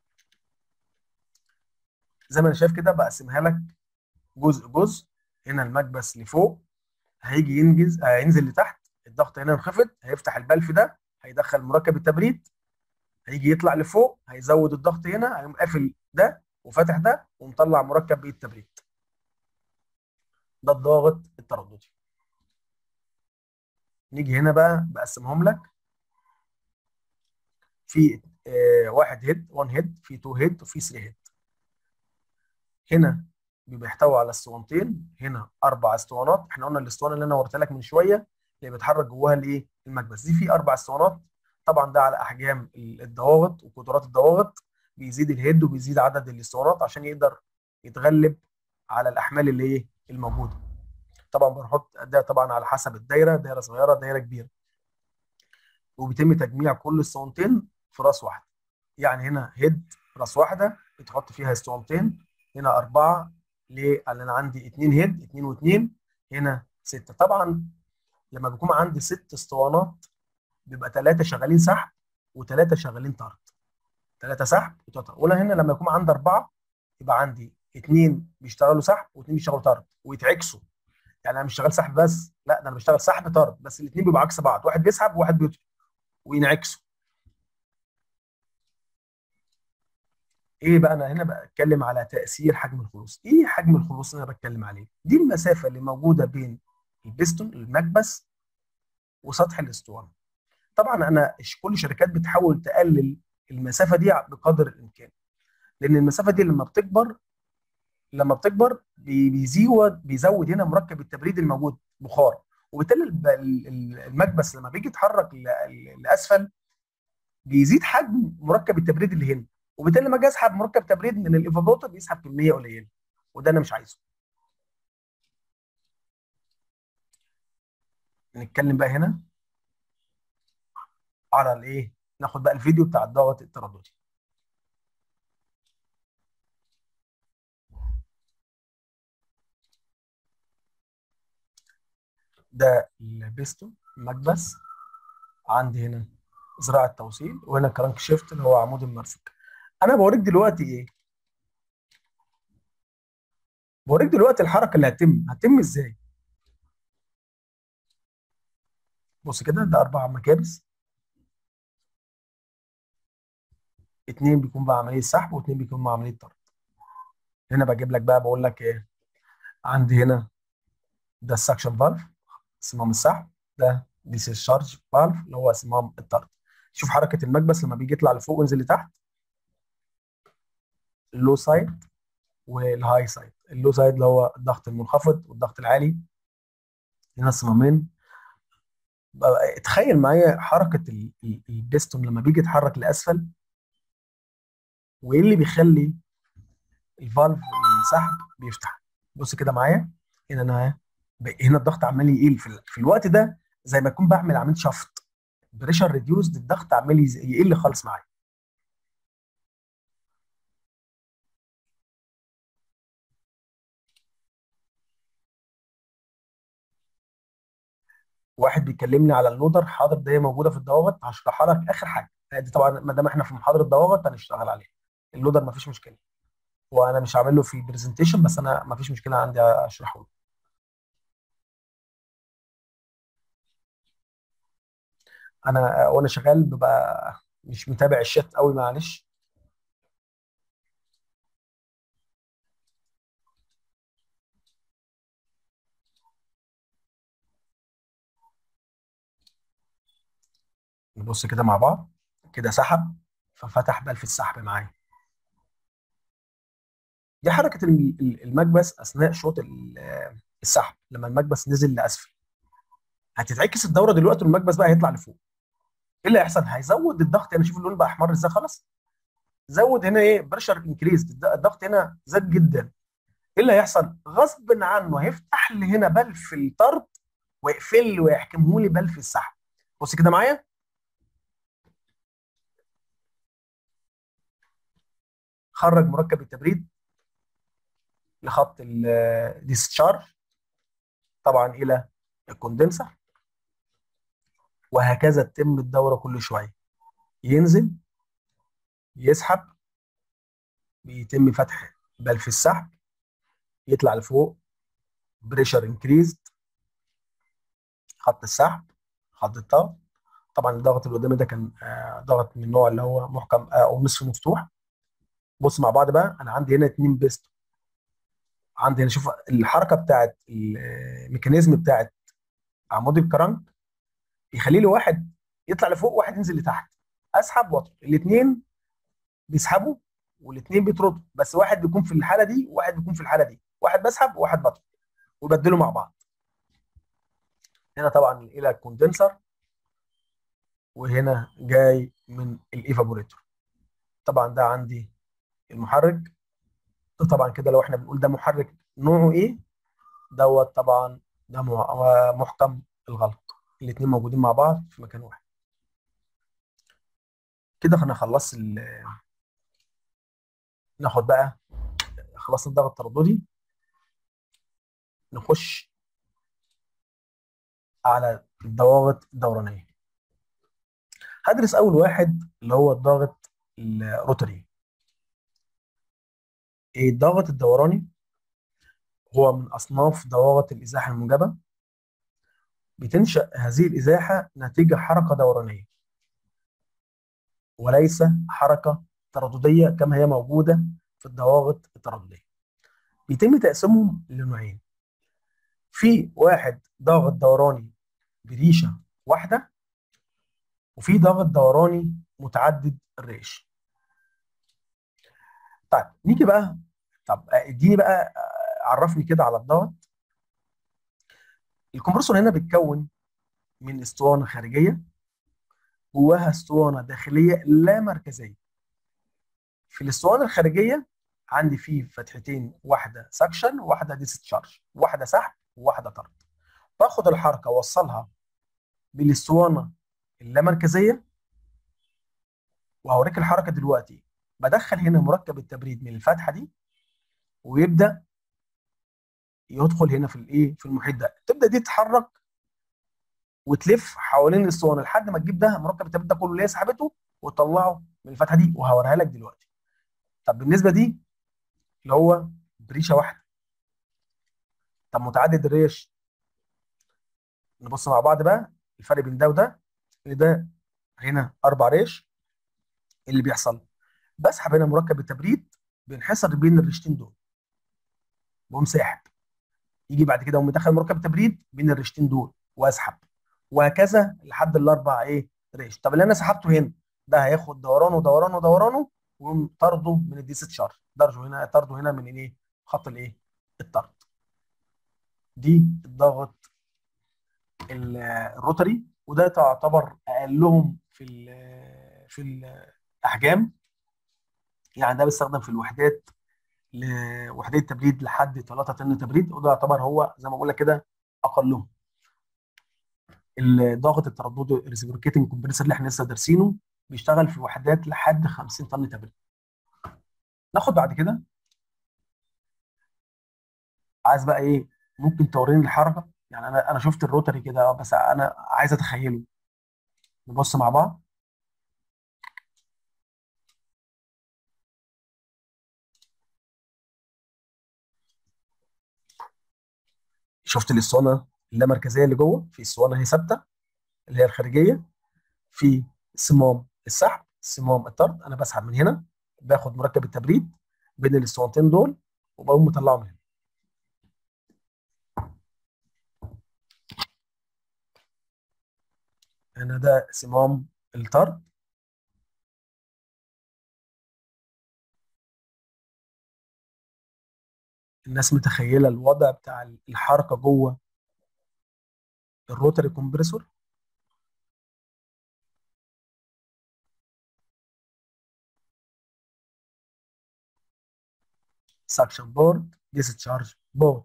زي ما انا شايف كده بقسمها لك جزء جزء هنا المكبس لفوق هيجي ينجز هينزل لتحت الضغط هنا ينخفض هيفتح البلف ده هيدخل مركب التبريد هيجي يطلع لفوق هيزود الضغط هنا هيقوم قافل ده وفاتح ده ومطلع مركب التبريد ده الضغط الترددي نيجي هنا بقى بقسمهم لك في آه واحد هيد 1 هيد في 2 هيد وفي 3 هيد هنا بيبقى يحتوي على اسطوانتين هنا اربع اسطوانات احنا قلنا الاسطوانه اللي انا وريتها لك من شويه اللي بيتحرك جواها الايه المكبس دي في اربع اسطوانات طبعا ده على احجام الضواغط وقدرات الضواغط بيزيد الهيد وبيزيد عدد الاسطوانات عشان يقدر يتغلب على الاحمال اللي ايه الموجوده طبعا بنحط ده طبعا على حسب الدايره دايره صغيره دايره كبيره وبيتم تجميع كل اسطوانتين في راس واحده يعني هنا هيد راس واحده بتحط فيها اسطوانتين هنا اربعه ليه؟ لان انا عندي اثنين هيد اثنين واثنين هنا سته طبعا لما بيكون عندي ست اسطوانات بيبقى ثلاثه شغالين سحب وثلاثه شغالين طرد ثلاثه سحب وثلاثه وانا هنا لما يكون عندي اربعه يبقى عندي اثنين بيشتغلوا سحب واثنين بيشتغلوا طرد ويتعكسوا يعني انا مش شغال سحب بس لا ده انا بشتغل سحب طرد بس الاثنين بيبقوا عكس بعض واحد بيسحب وواحد بيطرد وينعكسوا ايه بقى انا هنا بتكلم على تاثير حجم الخلوص ايه حجم الخلوص اللي انا بتكلم عليه دي المسافه اللي موجوده بين البستون المكبس وسطح الاسطوانه طبعا انا كل الشركات بتحاول تقلل المسافه دي بقدر الامكان لان المسافه دي لما بتكبر لما بتكبر بيزود بيزود هنا مركب التبريد الموجود بخار وبالتالي المكبس لما بيجي يتحرك لاسفل بيزيد حجم مركب التبريد اللي هنا وبالتالي لما اجي اسحب مركب تبريد من الايفابوتر بيسحب كميه قليله وده انا مش عايزه نتكلم بقى هنا على الايه ناخد بقى الفيديو بتاع الضغط الترددي ده البيستون المكبس عندي هنا زراعة توصيل وهنا كرانك شيفت اللي هو عمود المرفق انا بوريك دلوقتي ايه بوريك دلوقتي الحركه اللي هتتم هتتم ازاي بص كده ده اربع مكابس اتنين بيكون بقى عمليه سحب واتنين بيكون مع عمليه طرد هنا بجيب لك بقى بقول لك ايه عندي هنا ده السكشن فالف صمام السحب ده ديسشارج فالف اللي هو صمام الطرد شوف حركه المكبس لما بيجي يطلع لفوق وينزل لتحت اللو سايد والهاي سايد اللو سايد اللي هو الضغط المنخفض والضغط العالي هنا الصمامين تخيل معايا حركه البيستون لما بيجي يتحرك لاسفل وايه اللي بيخلي الفالف السحب بيفتح بص كده معايا هنا انا هنا الضغط عمال يقل في, في الوقت ده زي ما اكون بعمل عمليه شفط بريشر ريديوسد الضغط عمال يقل خالص معايا واحد بيكلمني على اللودر حاضر ده هي موجوده في الضوابط هشرحها لك اخر حاجه دي طبعا ما دام احنا في محاضره ضوابط هنشتغل عليها اللودر ما فيش مشكله وانا مش عامل له في برزنتيشن بس انا ما فيش مشكله عندي اشرحه له انا وانا شغال ببقى مش متابع الشات قوي معلش نبص كده مع بعض كده سحب ففتح بلف السحب معايا دي حركه الم- ال- المكبس اثناء شوط ال- السحب لما المكبس نزل لاسفل هتتعكس الدوره دلوقتي والمكبس بقى هيطلع لفوق ايه اللي هيحصل هيزود الضغط يعني شوف اللون بقى احمر ازاي خلاص زود هنا ايه بريشر انكريز الضغط هنا زاد جدا ايه اللي هيحصل غصب عنه هيفتح لي هنا بلف الطرد ويقفل لي ويحكمه لي بلف السحب بص كده معايا خرج مركب التبريد لخط الديسشارج طبعا الى الكوندنسر وهكذا تتم الدوره كل شويه ينزل يسحب بيتم فتح بلف السحب يطلع لفوق بريشر انكريزد خط السحب خط الضغط طبعا الضغط اللي قدامي ده كان آه، ضغط من النوع اللي هو محكم آه، او نصف مفتوح بص مع بعض بقى انا عندي هنا اتنين بيستون عندي هنا شوف الحركه بتاعت الميكانيزم بتاعت عمود الكرنك يخلي لي واحد يطلع لفوق وواحد ينزل لتحت اسحب واطرد الاثنين بيسحبوا والاثنين بيطردوا بس واحد بيكون في الحاله دي وواحد بيكون في الحاله دي واحد بسحب وواحد بطرد ويبدلوا مع بعض هنا طبعا الى الكوندنسر وهنا جاي من الايفابوريتور طبعا ده عندي المحرك ده طبعا كده لو احنا بنقول ده محرك نوعه ايه دوت طبعا ده مع- محكم الغلق الاثنين موجودين مع بعض في مكان واحد كده انا خلصت ال- ناخد بقى خلصنا الضغط الترددي نخش على الضوابط الدورانيه هدرس اول واحد اللي هو الضغط الروتري إيه الضغط الدوراني هو من اصناف ضوابط الازاحه الموجبه بتنشا هذه الازاحه نتيجه حركه دورانيه وليس حركه تردديه كما هي موجوده في الضوابط التردديه بيتم تقسيمهم لنوعين في واحد ضغط دوراني بريشه واحده وفي ضغط دوراني متعدد الريش طيب نيجي بقى طب اديني بقى عرفني كده على الضغط الكمبرسور هنا بيتكون من اسطوانه خارجيه جواها اسطوانه داخليه لا مركزيه في الاسطوانه الخارجيه عندي فيه فتحتين واحده سكشن وواحده ديسشارج واحده سحب وواحده طرد باخد الحركه اوصلها بالاسطوانه اللامركزيه وهوريك الحركه دلوقتي بدخل هنا مركب التبريد من الفتحه دي ويبدا يدخل هنا في الايه في المحيط ده تبدا دي تتحرك وتلف حوالين الاسطوانه لحد ما تجيب ده مركب التبريد ده كله اللي هي سحبته وتطلعه من الفتحه دي وهوريها لك دلوقتي طب بالنسبه دي اللي هو بريشه واحده طب متعدد الريش نبص مع بعض بقى الفرق بين ده وده ان ده هنا اربع ريش اللي بيحصل بسحب هنا مركب التبريد بينحصر بين الريشتين دول بقوم ساحب يجي بعد كده اقوم مدخل مركب التبريد بين الريشتين دول واسحب وهكذا لحد الاربع ايه ريش طب اللي انا سحبته هنا ده هياخد دورانه ودورانه ودورانه ويقوم طرده من الديست شارج درجه هنا طرده هنا من الايه خط الايه الطرد دي الضغط ال- الروتري وده تعتبر اقلهم في ال في الاحجام يعني ده بيستخدم في الوحدات لوحدات تبريد لحد 3 طن تبريد وده يعتبر هو زي ما بقول لك كده اقلهم الضغط الترددي الريسبروكيتنج كومبريسور اللي احنا لسه دارسينه بيشتغل في وحدات لحد 50 طن تبريد ناخد بعد كده عايز بقى ايه ممكن توريني الحركه يعني انا انا شفت الروتري كده آه، بس انا عايز اتخيله نبص مع بعض شفت الاسطوانه اللامركزيه اللي جوه في اسطوانه هي ثابته اللي هي الخارجيه في صمام السحب صمام الطرد انا بسحب من هنا باخد مركب التبريد بين الاسطوانتين دول وبقوم مطلعه من هنا هنا ده صمام الطرد الناس متخيله الوضع بتاع الحركه جوه الروتري كومبريسور suction board discharge board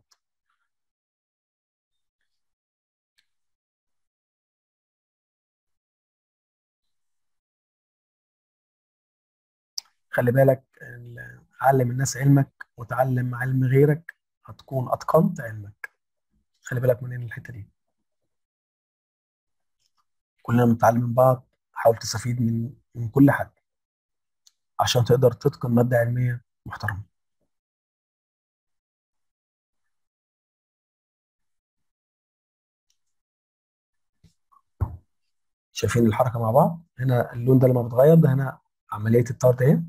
خلي بالك ال- علم الناس علمك وتعلم علم غيرك هتكون اتقنت علمك خلي بالك من الحته دي كلنا بنتعلم من بعض حاول تستفيد من من كل حد عشان تقدر تتقن ماده علميه محترمه شايفين الحركه مع بعض هنا اللون ده لما بيتغير ده هنا عمليه الطرد اهي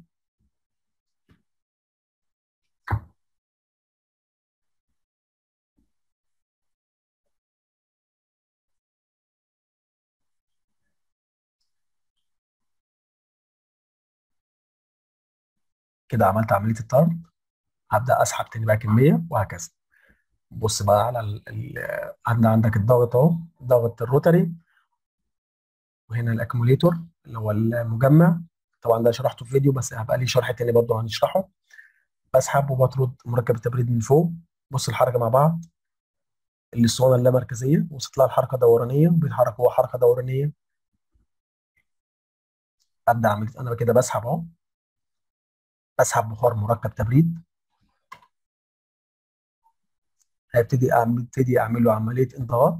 كده عملت عمليه الطرد هبدا اسحب تاني بقى كميه وهكذا بص بقى على ال... ال... عند عندك الضغط اهو ضغط الروتري وهنا الاكموليتور اللي هو المجمع طبعا ده شرحته في فيديو بس هبقى لي شرح تاني برضه هنشرحه بسحب وبطرد مركب التبريد من فوق بص الحركه مع بعض الاسطوانه اللامركزيه وصلت لها الحركه دورانيه بيتحرك هو حركه دورانيه ابدا اعمل انا كده بسحب اهو بسحب بخار مركب تبريد هبتدي اعمل ابتدي اعمل له عمليه انضغاط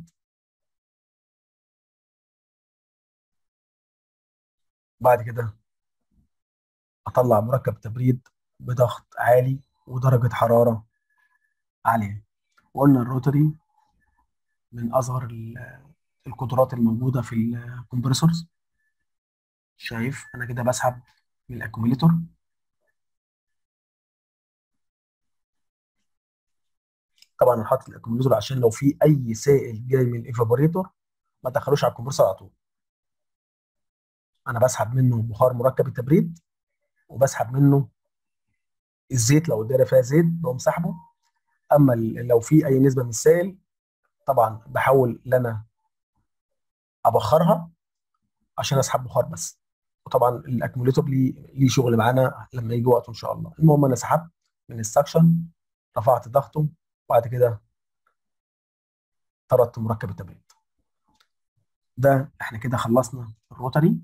بعد كده اطلع مركب تبريد بضغط عالي ودرجه حراره عاليه وقلنا الروتري من اصغر ال- القدرات الموجوده في الكمبريسورز شايف انا كده بسحب من الاكوميليتور طبعا انا حاطط الاكوميليتور عشان لو في اي سائل جاي من الايفابوريتور ما تدخلوش على الكمبريسور على طول انا بسحب منه بخار مركب التبريد وبسحب منه الزيت لو الدايره فيها زيت بقوم سحبه اما ال- لو في اي نسبه من السائل طبعا بحاول ان انا ابخرها عشان اسحب بخار بس وطبعا الاكموليتور ليه ليه شغل معانا لما يجي وقته ان شاء الله المهم انا سحبت من السكشن رفعت ضغطه وبعد كده طردت مركب التبريد ده احنا كده خلصنا الروتري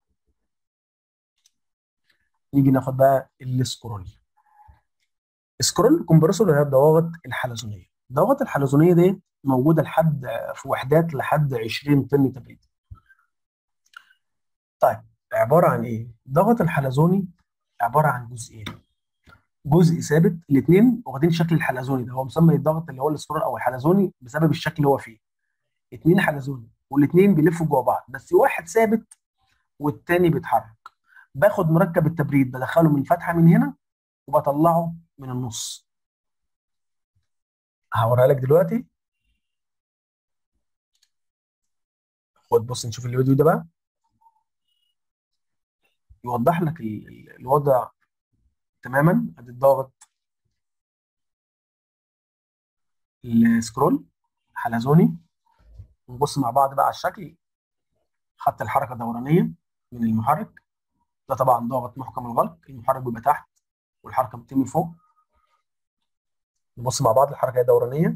نيجي ناخد بقى السكرول السكرول كومبريسور هي الضواغط الحلزونيه الضواغط الحلزونيه دي موجوده لحد في وحدات لحد 20 طن تبريد طيب عباره عن ايه الضغط الحلزوني عباره عن جزئين جزء ثابت الاثنين واخدين شكل الحلزوني ده هو مسمى الضغط اللي هو السكرول او الحلزوني بسبب الشكل اللي هو فيه اثنين حلزوني والاثنين بيلفوا جوه بعض بس واحد ثابت والتاني بيتحرك باخد مركب التبريد بدخله من فتحه من هنا وبطلعه من النص هوريها لك دلوقتي خد بص نشوف الفيديو ده بقى يوضح لك ال- ال- الوضع تماما ادي الضغط السكرول حلزوني ونبص مع بعض بقى على الشكل خط الحركه دورانيه من المحرك ده طبعا ضغط محكم الغلق المحرك بيبقى تحت والحركه بتتم فوق نبص مع بعض الحركه هي دورانيه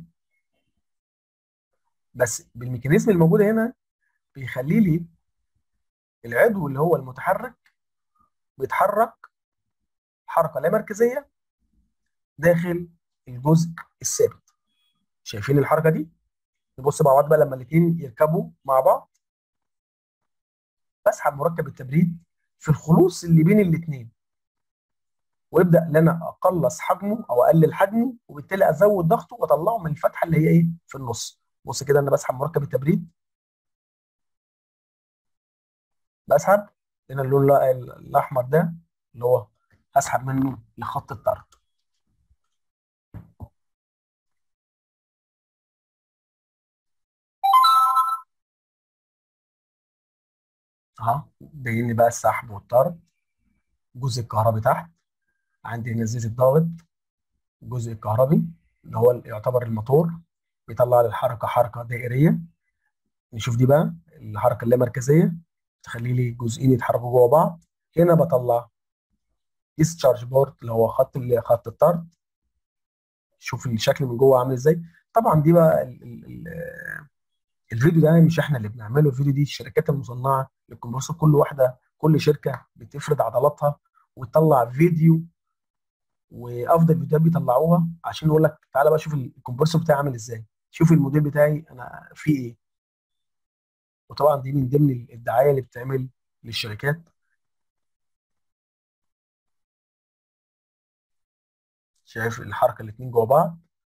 بس بالميكانيزم الموجوده هنا بيخلي لي العضو اللي هو المتحرك بيتحرك حركه لا مركزيه داخل الجزء الثابت شايفين الحركه دي نبص مع بعض بقى لما الاثنين يركبوا مع بعض بسحب مركب التبريد في الخلوص اللي بين الاثنين ويبدا ان انا اقلص حجمه او اقلل حجمه وبالتالي ازود ضغطه واطلعه من الفتحه اللي هي ايه في النص بص كده انا بسحب مركب التبريد بسحب هنا اللون الأ- الاحمر ده اللي هو هسحب منه لخط الطرد اهو باين لي بقى السحب والطرد الجزء الكهربي تحت عندي هنا زيت الضغط الجزء الكهربي اللي هو يعتبر الموتور بيطلع لي الحركه حركه دائريه نشوف دي بقى الحركه اللامركزيه تخلي لي جزئين يتحركوا جوه بعض هنا بطلع ديسشارج بورد اللي هو خط خط الطرد شوف الشكل من جوه عامل ازاي طبعا دي بقى ال ال ال الفيديو ده مش احنا اللي بنعمله الفيديو دي الشركات المصنعه للكمبرسور كل واحده كل شركه بتفرد عضلاتها وتطلع فيديو وافضل فيديوهات بيطلعوها عشان يقول لك تعالى بقى شوف الكمبرسور بتاعي عامل ازاي شوف الموديل بتاعي انا فيه ايه وطبعا دي من ضمن الدعايه اللي بتعمل للشركات شايف الحركه الاثنين جوه بعض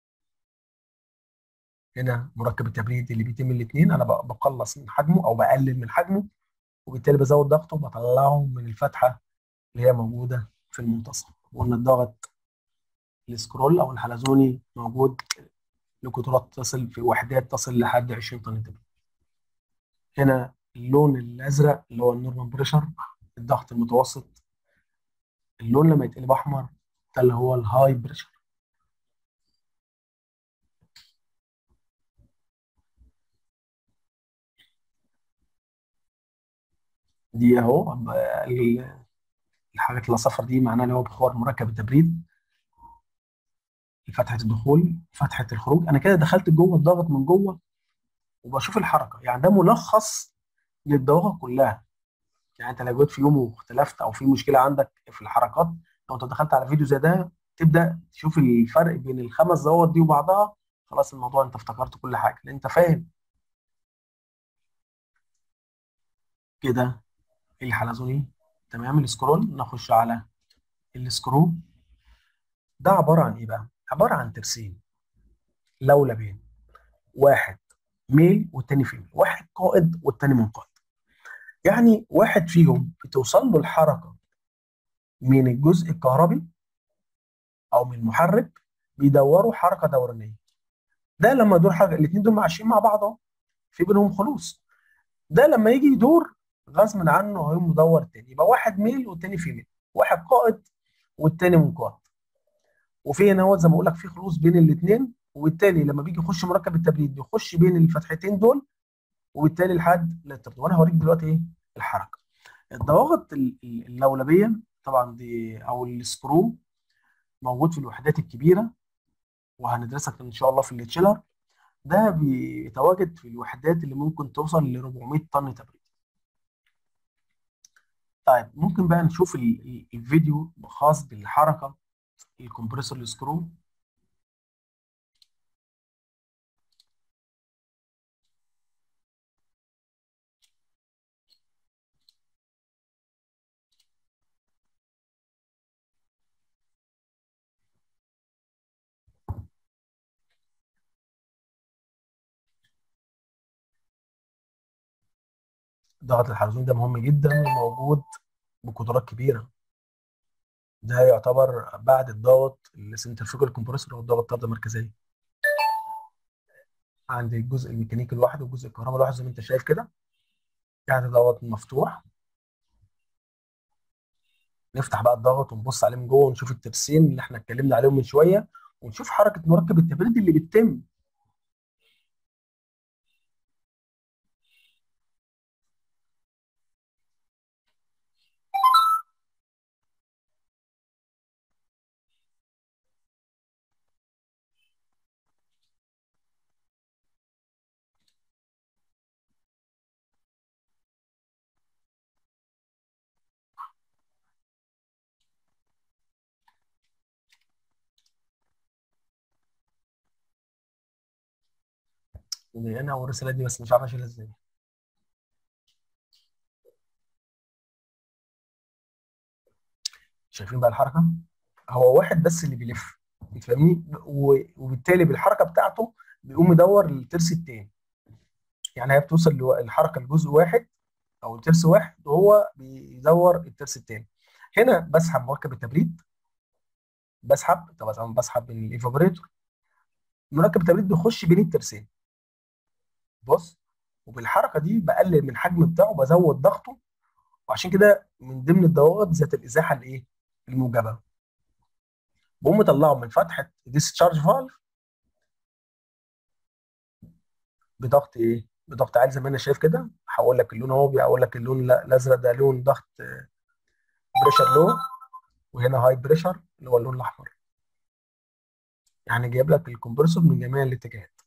هنا مركب التبريد اللي بيتم الاثنين انا بقلص من حجمه او بقلل من حجمه وبالتالي بزود ضغطه وبطلعه من الفتحه اللي هي موجوده في المنتصف وان الضغط السكرول او الحلزوني موجود لقدرات تصل في وحدات تصل لحد 20 طن تبريد هنا اللون الازرق اللي هو النورمال بريشر الضغط المتوسط اللون لما يتقلب احمر ده اللي هو الهاي بريشر دي اهو الحاجات الاصفر دي معناها اللي هو بخار مركب التبريد فتحه الدخول فتحه الخروج انا كده دخلت جوه الضغط من جوه وبشوف الحركه يعني ده ملخص للدوافع كلها يعني انت لو جيت في يوم واختلفت او في مشكله عندك في الحركات لو انت دخلت على فيديو زي ده تبدا تشوف الفرق بين الخمس ضوابط دي وبعضها خلاص الموضوع انت افتكرت كل حاجه لان انت فاهم كده الحلزوني تمام السكرول نخش على السكرو ده عباره عن ايه بقى عباره عن ترسيم لولبين واحد ميل والتاني فيميل واحد قائد والتاني منقاد يعني واحد فيهم بتوصل له الحركه من الجزء الكهربي او من المحرك بيدوروا حركه دورانيه ده لما يدور حركه الاثنين دول ماشيين مع بعض اهو في بينهم خلوص ده لما يجي يدور غصب عنه هيقوم مدور تاني يبقى واحد ميل والتاني فيميل واحد قائد والتاني منقاد وفي هنا هو زي ما بقول لك في خلوص بين الاثنين وبالتالي لما بيجي يخش مركب التبريد بيخش بين الفتحتين دول وبالتالي لحد التبريد وانا هوريك دلوقتي ايه الحركه الضواغط اللولبيه طبعا دي او السكرو موجود في الوحدات الكبيره وهندرسها ان شاء الله في التشيلر ده بيتواجد في الوحدات اللي ممكن توصل ل 400 طن تبريد طيب ممكن بقى نشوف الفيديو خاص بالحركه الكمبريسور السكرو ضغط الحلزون ده مهم جدا وموجود بقدرات كبيره ده يعتبر بعد الضغط السنترفيوجال كومبريسور او الضغط الطرد المركزيه عندي الجزء الميكانيكي لوحده والجزء الكهرباء لوحده زي ما انت شايف كده يعني ضغط مفتوح نفتح بقى الضغط ونبص عليه من جوه ونشوف الترسين اللي احنا اتكلمنا عليهم من شويه ونشوف حركه مركب التبريد اللي بتتم انا والرساله دي بس مش عارف اشيلها ازاي شايفين بقى الحركه هو واحد بس اللي بيلف بتفهمني وبالتالي بالحركه بتاعته بيقوم يدور للترس التاني يعني هي بتوصل الحركه لجزء واحد او الترس واحد وهو بيدور الترس التاني هنا بسحب مركب التبريد بسحب طبعا بسحب من الايفابريتور مركب التبريد بيخش بين الترسين بص وبالحركه دي بقلل من الحجم بتاعه بزود ضغطه وعشان كده من ضمن الضوابط ذات الازاحه الايه الموجبه بقوم مطلعه من فتحه ديسشارج فالف بضغط ايه بضغط عالي زي ما انا شايف كده هقول لك اللون اهو هقول لك اللون لا- الازرق ده لون ضغط بريشر لو وهنا هاي بريشر اللي هو اللون الاحمر يعني جايب لك الكمبرسور من جميع الاتجاهات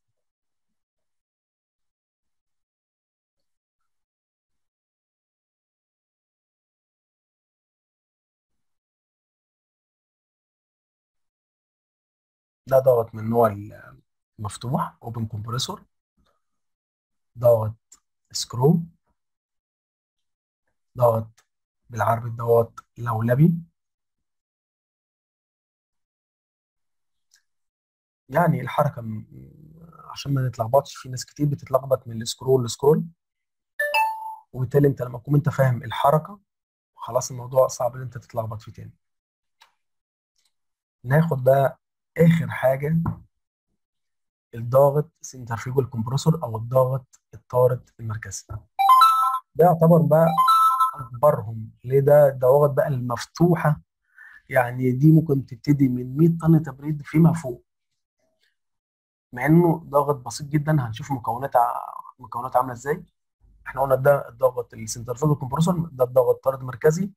ده ضغط من النوع المفتوح اوبن كومبريسور ضغط سكرو ضغط بالعربي ضغط لولبي يعني الحركه م- عشان ما نتلخبطش في ناس كتير بتتلخبط من السكرول للسكرول وبالتالي انت لما تكون انت فاهم الحركه خلاص الموضوع صعب ان انت تتلخبط فيه تاني ناخد بقى اخر حاجه الضاغط سنترفيوجال كومبريسور او الضاغط الطارد المركزي ده يعتبر بقى اكبرهم ليه ده الضوابط بقى المفتوحه يعني دي ممكن تبتدي من 100 طن تبريد فيما فوق مع انه ضغط بسيط جدا هنشوف مكونات ع- مكونات عامله ازاي احنا قلنا ده الضغط السنترفيوجال كومبريسور ده الضغط طارد مركزي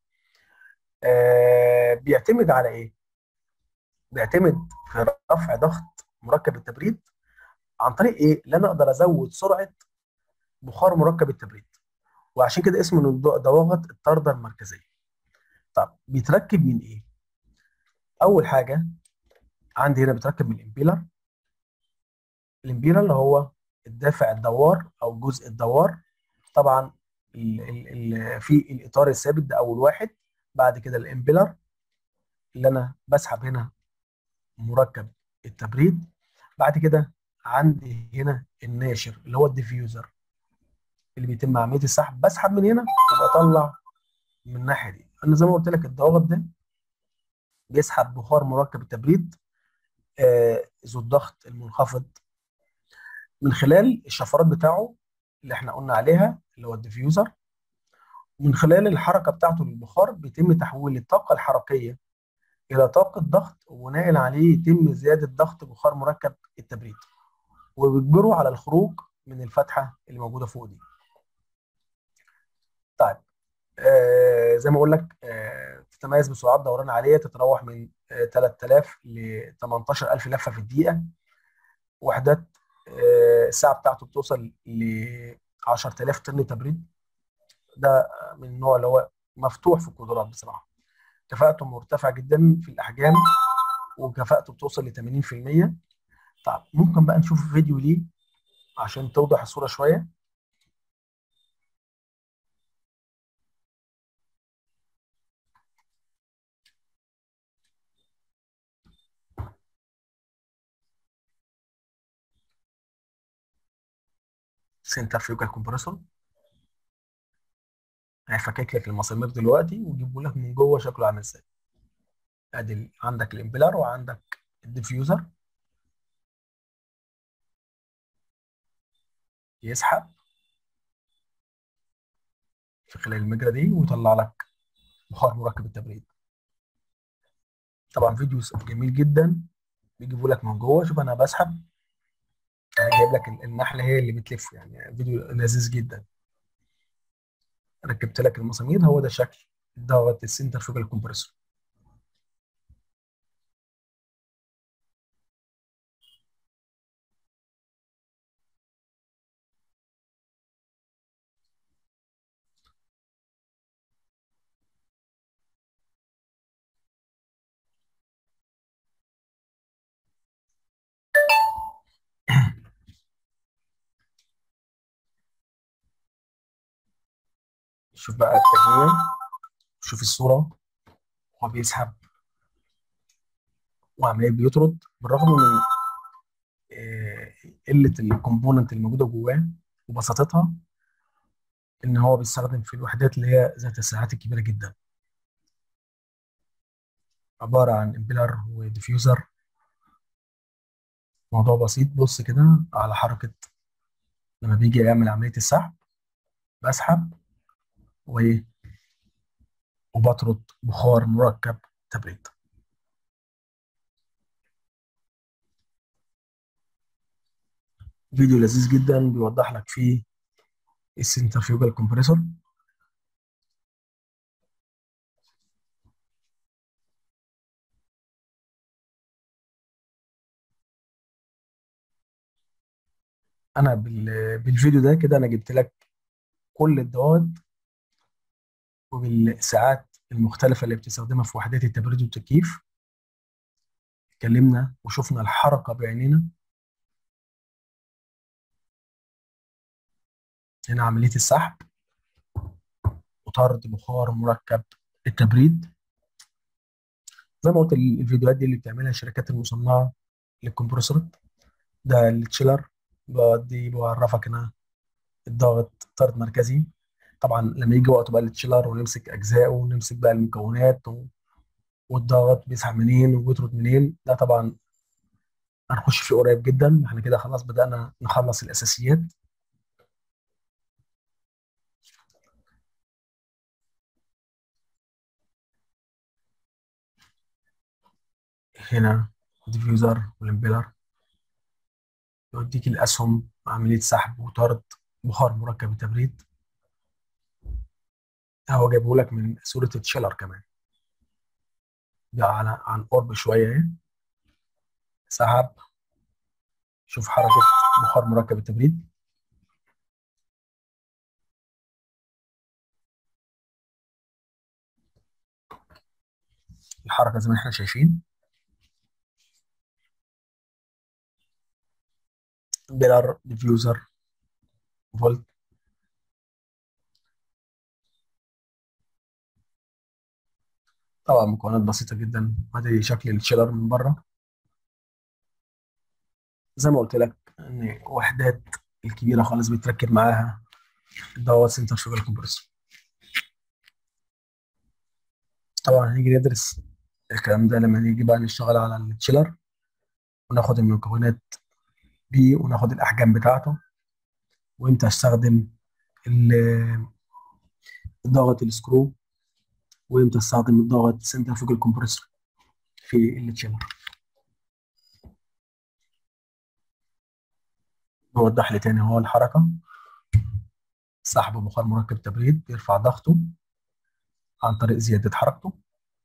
آه بيعتمد على ايه بيعتمد في رفع ضغط مركب التبريد عن طريق ايه اللي انا اقدر ازود سرعه بخار مركب التبريد وعشان كده اسمه الض- ضواغط الطارده المركزيه طب بيتركب من ايه اول حاجه عندي هنا بيتركب من الامبيلر الامبيلر اللي هو الدافع الدوار او جزء الدوار طبعا ال ال ال في الاطار الثابت ده اول واحد بعد كده الامبيلر اللي انا بسحب هنا مركب التبريد بعد كده عندي هنا الناشر اللي هو الديفيوزر اللي بيتم عمليه السحب بسحب من هنا وبطلع من الناحيه دي انا زي ما قلت لك الضغط ده بيسحب بخار مركب التبريد آه، ذو الضغط المنخفض من خلال الشفرات بتاعه اللي احنا قلنا عليها اللي هو الديفيوزر من خلال الحركه بتاعته للبخار بيتم تحويل الطاقه الحركيه الى طاقه ضغط وبناء عليه يتم زياده ضغط بخار مركب التبريد وبيجبره على الخروج من الفتحه اللي موجوده فوق دي. طيب آه زي ما اقول لك آه تتميز بسرعات دوران عاليه تتراوح من آه 3000 ل 18000 لفه في الدقيقه وحدات آه الساعه بتاعته بتوصل ل 10000 طن تبريد ده من النوع اللي هو مفتوح في القدرات بصراحه كفاءته مرتفعه جدا في الاحجام وكفاءته بتوصل ل 80% طيب ممكن بقى نشوف فيديو ليه عشان توضح الصوره شويه سنترفيوجال كومبريسور هيفكك لك المسامير دلوقتي ويجيبه لك من جوه شكله عامل ازاي ادي ال- عندك الامبيلر وعندك الديفيوزر يسحب في خلال المجرى دي ويطلع لك بخار مركب التبريد طبعا فيديو جميل جدا بيجيبوا لك من جوه شوف انا بسحب انا جايب لك ال- النحله هي اللي بتلف يعني فيديو لذيذ جدا ركبت لك المسامير هو ده شكل ضغط السنترفيوجال كومبريسور شوف بقى التجميع شوف الصوره هو بيسحب وعمال بيطرد بالرغم من آه، قله الكومبوننت اللي موجوده جواه وبساطتها ان هو بيستخدم في الوحدات اللي هي ذات الساعات الكبيره جدا عباره عن امبيلر وديفيوزر موضوع بسيط بص كده على حركه لما بيجي يعمل عمليه السحب بسحب وايه وبطرد بخار مركب تبريد فيديو لذيذ جدا بيوضح لك فيه السنترفيوجال كومبريسور انا بال- بالفيديو ده كده انا جبت لك كل الدوائر وبالساعات المختلفة اللي بتستخدمها في وحدات التبريد والتكييف اتكلمنا وشفنا الحركة بعينينا هنا عملية السحب وطرد بخار مركب التبريد زي ما قلت ال- الفيديوهات دي اللي بتعملها الشركات المصنعة للكمبرسورات ده التشيلر بدي بعرفك هنا الضغط طرد مركزي طبعا لما يجي وقت بقى التشيلر ونمسك اجزائه ونمسك بقى المكونات و... والضغط بيسحب منين وبيطرد منين ده طبعا هنخش فيه قريب جدا احنا كده خلاص بدأنا نخلص الاساسيات هنا ديفيوزر والامبيلر يوديك الاسهم عمليه سحب وطرد بخار مركب التبريد هو جايبه لك من صوره التشيلر كمان ده على عن قرب شويه اهي سحب شوف حركه بخار مركب التبريد الحركه زي ما احنا شايفين بيلر ديفيوزر فولت طبعا مكونات بسيطه جدا ادي شكل التشيلر من بره زي ما قلت لك ان وحدات الكبيره خالص بيتركب معاها دوت سنتر شغل كومبرسور طبعا هنيجي ندرس الكلام ده لما نيجي بقى نشتغل على التشيلر وناخد المكونات بيه وناخد الاحجام بتاعته وامتى استخدم ال- الضغط السكرو وامتى استخدم الضغط سنتر فوق الكمبرسور في التشيلر بوضح لي تاني هو الحركه سحب بخار مركب تبريد بيرفع ضغطه عن طريق زياده حركته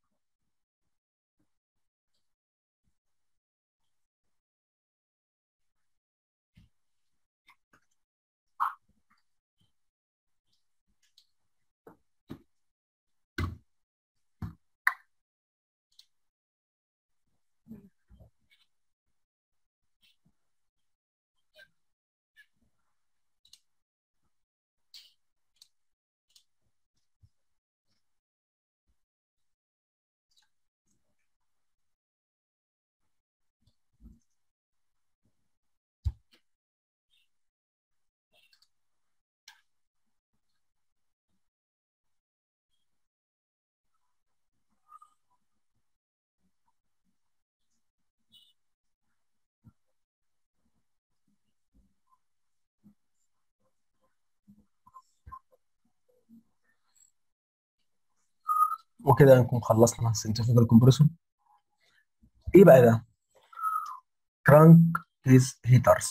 وكده نكون خلصنا سنترفيوجال كومبريسور ايه بقى ده كرانك كيس هيترز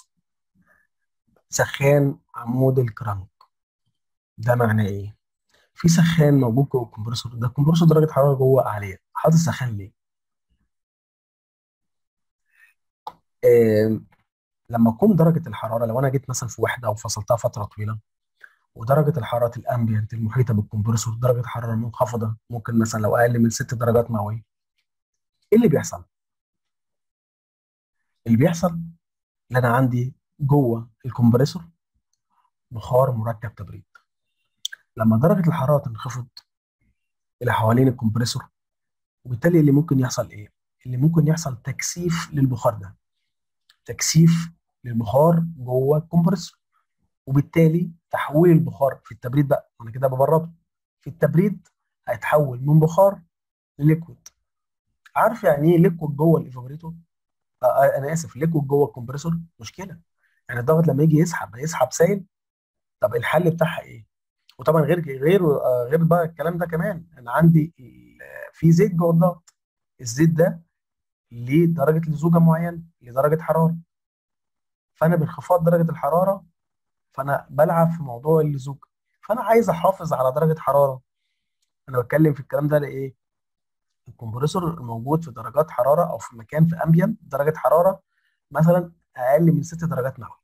سخان عمود الكرانك ده معناه ايه في سخان موجود جوه الكمبرسور ده الكمبرسور درجه حراره جوه عاليه حاطط سخان ليه آه لما تكون درجه الحراره لو انا جيت مثلا في وحده وفصلتها فتره طويله ودرجه الحراره الامبيانت المحيطه بالكمبرسور درجه حراره منخفضه ممكن مثلا لو اقل من 6 درجات مئويه ايه اللي بيحصل اللي بيحصل ان انا عندي جوه الكمبرسور بخار مركب تبريد لما درجه الحراره تنخفض الى حوالين الكمبرسور وبالتالي اللي ممكن يحصل ايه اللي ممكن يحصل تكثيف للبخار ده تكثيف للبخار جوه الكمبرسور وبالتالي تحويل البخار في التبريد بقى انا كده ببرده في التبريد هيتحول من بخار لليكويد عارف يعني ايه ليكويد جوه الايفابوريتور آه انا اسف ليكويد جوه الكمبرسور مشكله يعني الضغط لما يجي يسحب هيسحب سائل طب الحل بتاعها ايه وطبعا غير غير آه، غير بقى الكلام ده كمان انا عندي ال- في زيت جوه الضغط الزيت ده ليه درجه لزوجه معينه لدرجه حراره فانا بانخفاض درجه الحراره فانا بلعب في موضوع اللزوجه فانا عايز احافظ على درجه حراره انا بتكلم في الكلام ده لايه الكمبريسور الموجود في درجات حراره او في مكان في امبيانت درجه حراره مثلا اقل من 6 درجات مئويه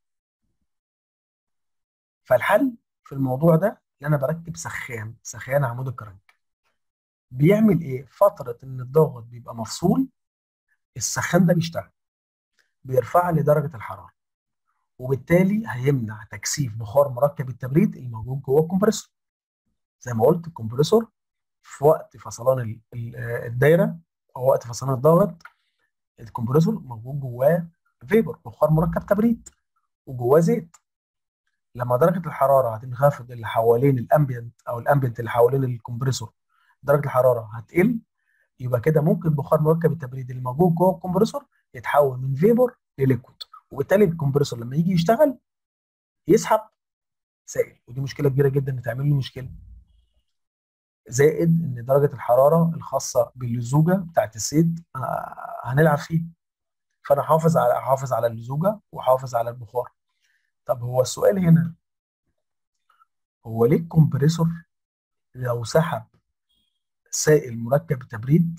فالحل في الموضوع ده ان انا بركب سخان سخان عمود الكرنك بيعمل ايه فتره ان الضغط بيبقى مفصول السخان ده بيشتغل بيرفع لي درجه الحراره وبالتالي هيمنع تكثيف بخار مركب التبريد الموجود جوه الكمبريسور زي ما قلت الكمبريسور في وقت فصلان ال- ال- آه، الدايره او وقت فصلان الضغط الكمبريسور موجود جواه فيبر بخار مركب تبريد وجواه زيت لما درجه الحراره هتنخفض اللي حوالين الامبيانت او الامبيانت اللي حوالين الكمبريسور درجه الحراره هتقل يبقى كده ممكن بخار مركب التبريد اللي موجود جوه الكمبريسور يتحول من فيبر لليكويد وبالتالي الكمبريسور لما يجي يشتغل يسحب سائل ودي مشكله كبيره جدا تعمل له مشكله زائد ان درجه الحراره الخاصه باللزوجه بتاعت الزيت آه، هنلعب فيه فانا حافظ على حافظ على اللزوجه وحافظ على البخار طب هو السؤال هنا هو ليه الكمبريسور لو سحب سائل مركب تبريد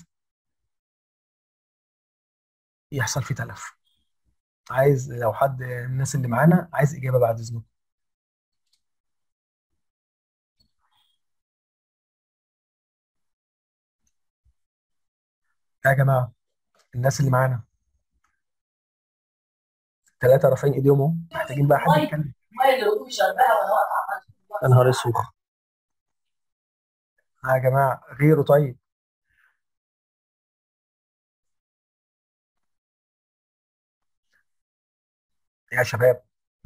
يحصل فيه تلف عايز لو حد الناس اللي معانا عايز اجابه بعد اذنكم يا جماعه الناس اللي معانا ثلاثه رافعين ايديهم اهو محتاجين بقى حد يتكلم يا نهار اسود يا جماعه غيره طيب يا شباب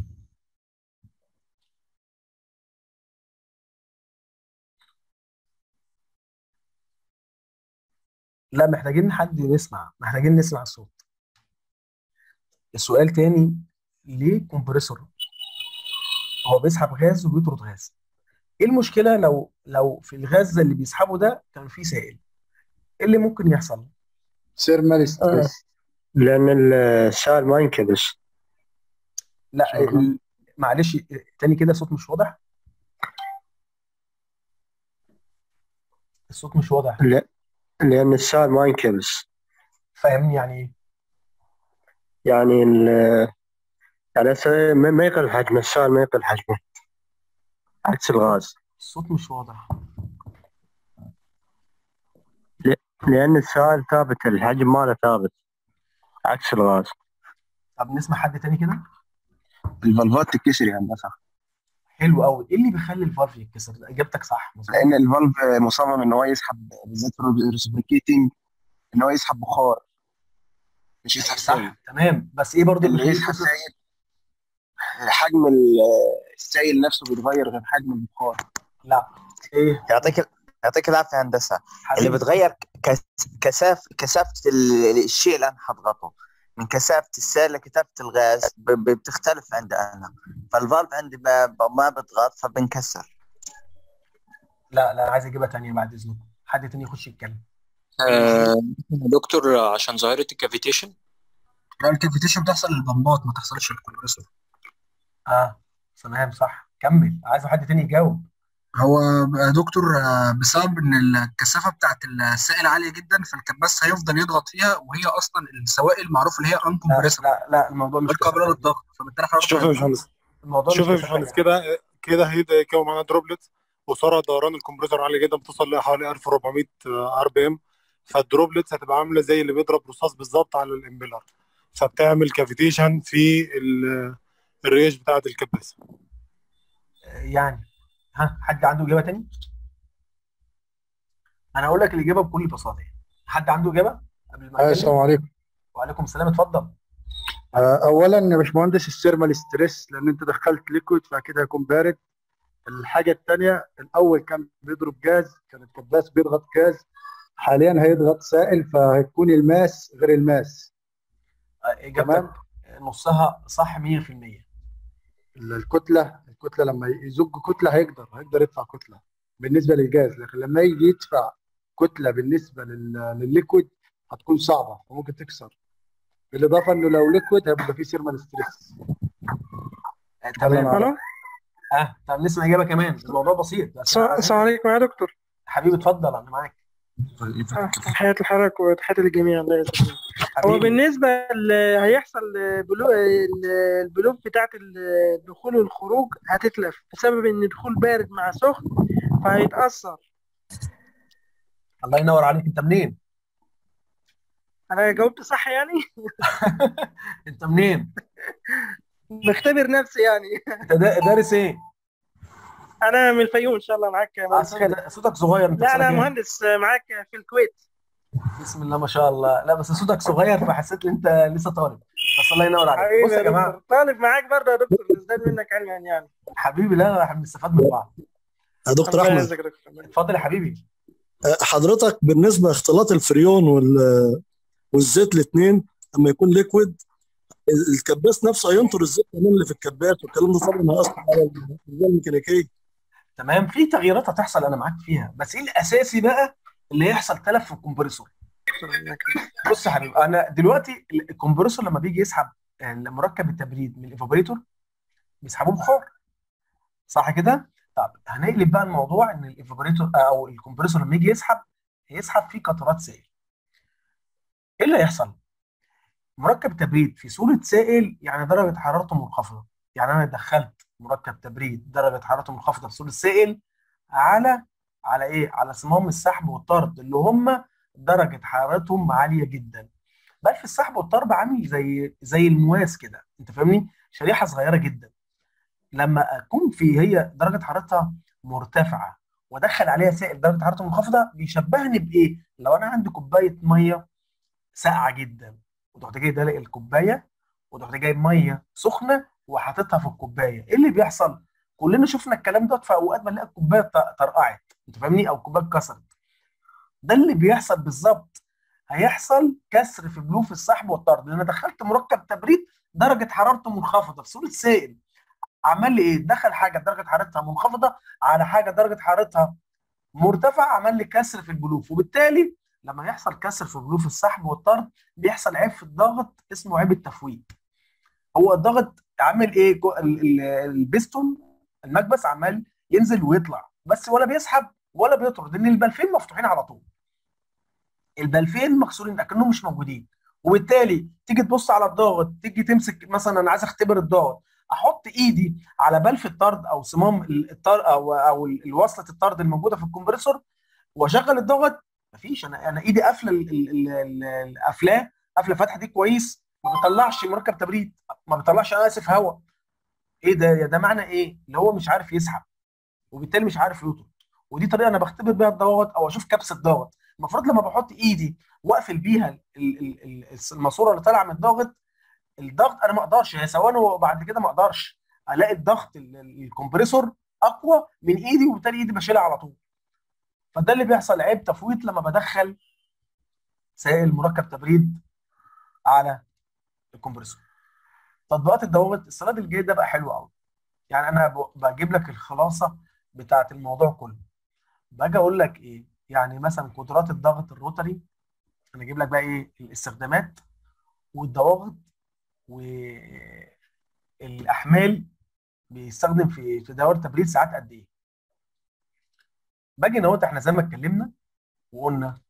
لا محتاجين حد يسمع محتاجين نسمع الصوت السؤال تاني ليه كومبريسور هو بيسحب غاز وبيطرد غاز ايه المشكله لو لو في الغاز اللي بيسحبه ده كان فيه سائل ايه اللي ممكن يحصل سيرمال ستريس لان السائل ما ينكبس لا شكراً. ال- معلش تاني كده الصوت مش واضح الصوت مش واضح لا لان السائل ما ينكبس فاهمني يعني ايه يعني ال يعني هسه ما ما يقل حجمه السائل ما يقل حجمه عكس الغاز الصوت مش واضح لان السائل ثابت الحجم ماله ثابت عكس الغاز طب نسمع حد تاني كده الفالفات تتكسر يا هندسه حلو قوي ايه اللي بيخلي الفالف يتكسر اجابتك صح مظبوط لان الفالف مصمم ان هو يسحب بالذات في الريسبريكيتنج ان هو يسحب بخار مش يسحب سائل صح تمام بس ايه برضو اللي بيخليه يسحب يتكسر؟ سائل حجم ال- السائل نفسه بيتغير غير حجم البخار لا ايه يعطيك يعطيك العافيه هندسه اللي حبيبي بتغير كس- كثافه كثافه ال- الشيء اللي انا حضغطه من كثافه السائل لكثافه الغاز ب- ب- بتختلف عندي انا فالفالف عندي ما ب- ما بضغط فبنكسر لا لا عايز اجابه تانيه بعد اذنكم حد تاني يخش يتكلم آه، دكتور عشان ظاهرة الكافيتيشن لا الكافيتيشن بتحصل للبمبات ما تحصلش للكمبريسور اه تمام صح كمل عايز حد تاني يجاوب هو يا دكتور آه، بسبب ان الكثافه بتاعت السائل عاليه جدا فالكباس هيفضل يضغط فيها وهي اصلا السوائل معروف اللي هي لا انكمبريسبل لا لا الموضوع مش غير قابله كده. للضغط فبالتالي حرارتها شوف يا باشمهندس الموضوع شوف يا مش باشمهندس كده. كده كده هيبدا يكون معانا دروبلت وسرعه دوران الكمبريسور عاليه جدا بتوصل لحوالي 1400 ار بي ام فالدروبلتس هتبقى عامله زي اللي بيضرب رصاص بالظبط على الامبيلر فبتعمل كافيتيشن في ال- الريش بتاعه الكباسه يعني ها حد عنده اجابه تاني انا هقول لك الاجابه بكل بساطه يعني. حد عنده اجابه قبل ما آه، اتكلم السلام عليكم وعليكم السلام اتفضل آه، اولا يا باشمهندس السيرمال ستريس لان انت دخلت ليكويد فاكيد هيكون بارد الحاجه الثانيه الاول كان بيضرب جاز كان الكباس بيضغط جاز حاليا هيضغط سائل فهيكون الماس غير الماس آه، اجابتك نصها صح 100% الكتله الكتله لما يزج كتله هيقدر هيقدر يدفع كتله بالنسبه للجاز لكن لما يجي يدفع كتله بالنسبه لل- للليكويد هتكون صعبه وممكن تكسر بالاضافه انه لو ليكويد هيبقى فيه سيرمال ستريس تمام الو اه طب نسمع اجابه كمان الموضوع بسيط بس السلام السلام عليكم يا دكتور حبيبي اتفضل انا معاك آه، تحياتي لحضرتك وتحياتي للجميع الله يجزاك خير. هو حبيبي بالنسبة ل... هيحصل بلو... ال- البلوف بتاعت الدخول والخروج هتتلف بسبب ان دخول بارد مع سخن فهيتأثر الله ينور عليك انت منين انا جاوبت صح يعني انت منين بختبر نفسي يعني انت دا- دارس ايه انا من الفيوم ان شاء الله معاك يا مهندس أصل خالد انت صوتك صغير انت في لا سنه انا كام مهندس معاك في الكويت بسم الله ما شاء الله لا بس صوتك صغير فحسيت ان انت لسه طالب بس الله ينور عليك حبيبي بص يا يا جماعه دكتور طالب معاك برضه يا دكتور نزداد منك علما يعني حبيبي لا احنا بنستفاد من بعض يا دكتور الله احمد يجزاك يا دكتور اتفضل يا حبيبي أه، حضرتك بالنسبه لاختلاط الفريون وال- والزيت الاثنين لما يكون ليكويد الكباس نفسه هينطر الزيت كمان اللي في الكباس والكلام ده طبعا هيأثر على الأجزاء الميكانيكيه تمام في تغييرات هتحصل انا معاك فيها بس ايه الاساسي بقى اللي يحصل تلف في الكمبريسور بص يا حبيبي انا دلوقتي ال- الكمبريسور لما بيجي يسحب مركب التبريد من الايفابوريتور بيسحبوه بخار صح كده؟ طب هنقلب بقى الموضوع ان الايفابوريتور او الكمبريسور لما يجي يسحب هيسحب فيه قطرات سائل ايه اللي هيحصل؟ مركب تبريد في صورة سائل يعني درجة حرارته منخفضة يعني أنا دخلت مركب تبريد درجة حرارته منخفضة في صورة سائل على على إيه؟ على صمام السحب والطرد اللي هم درجة حرارتهم عالية جدا بل في السحب والطرد عامل زي زي المواس كده أنت فاهمني؟ شريحة صغيرة جدا لما أكون في هي درجة حرارتها مرتفعة وأدخل عليها سائل درجة حرارته منخفضة بيشبهني بإيه؟ لو أنا عندي كوباية مية ساقعة جدا وتروح جاي دلق الكوبايه وتروح جايب ميه سخنه وحاططها في الكوبايه ايه اللي بيحصل كلنا شفنا الكلام ده في اوقات بنلاقي الكوبايه ط- طرقعت انت فاهمني او الكوبايه اتكسرت ده اللي بيحصل بالظبط هيحصل كسر في بلوف السحب والطرد لان دخلت مركب تبريد درجه حرارته منخفضه في صوره سائل عمل لي ايه دخل حاجه درجه حرارتها منخفضه على حاجه درجه حرارتها مرتفعه عمل لي كسر في البلوف وبالتالي لما يحصل كسر في بلوف السحب والطرد بيحصل عيب في الضغط اسمه عيب التفويت هو الضغط عامل ايه جو- ال- ال- البستون المكبس عمال ينزل ويطلع بس ولا بيسحب ولا بيطرد لان البلفين مفتوحين على طول البلفين مكسورين اكنهم مش موجودين وبالتالي تيجي تبص على الضغط تيجي تمسك مثلا انا عايز اختبر الضغط احط ايدي على بلف الطرد او صمام ال- الطرد او او ال- الوصله الطرد الموجوده في الكمبريسور واشغل الضغط مفيش انا انا ايدي قافله ال- ال- ال- ال- القافلاه قافله الفتحه دي كويس ما بيطلعش مركب تبريد ما بيطلعش انا اسف هواء ايه ده يا ده معنى ايه اللي هو مش عارف يسحب وبالتالي مش عارف يطرد ودي طريقه انا بختبر بيها الضغط او اشوف كبس الضغط المفروض لما بحط ايدي واقفل بيها ال- ال- ال- الماسوره اللي طالعه من الضغط الضغط انا ما اقدرش هي ثواني وبعد كده ما اقدرش الاقي الضغط ال- ال- الكمبريسور اقوى من ايدي وبالتالي ايدي بشيلها على طول فده اللي بيحصل عيب تفويت لما بدخل سائل مركب تبريد على الكمبريسور تطبيقات الضوابط السلايد الجاي ده بقى حلو قوي يعني انا ب- بجيب لك الخلاصه بتاعت الموضوع كله باجي اقول لك ايه يعني مثلا قدرات الضغط الروتري انا اجيب لك بقى ايه الاستخدامات والضوابط والاحمال بيستخدم في في دوائر تبريد ساعات قد ايه باجي نوت احنا زي ما اتكلمنا وقلنا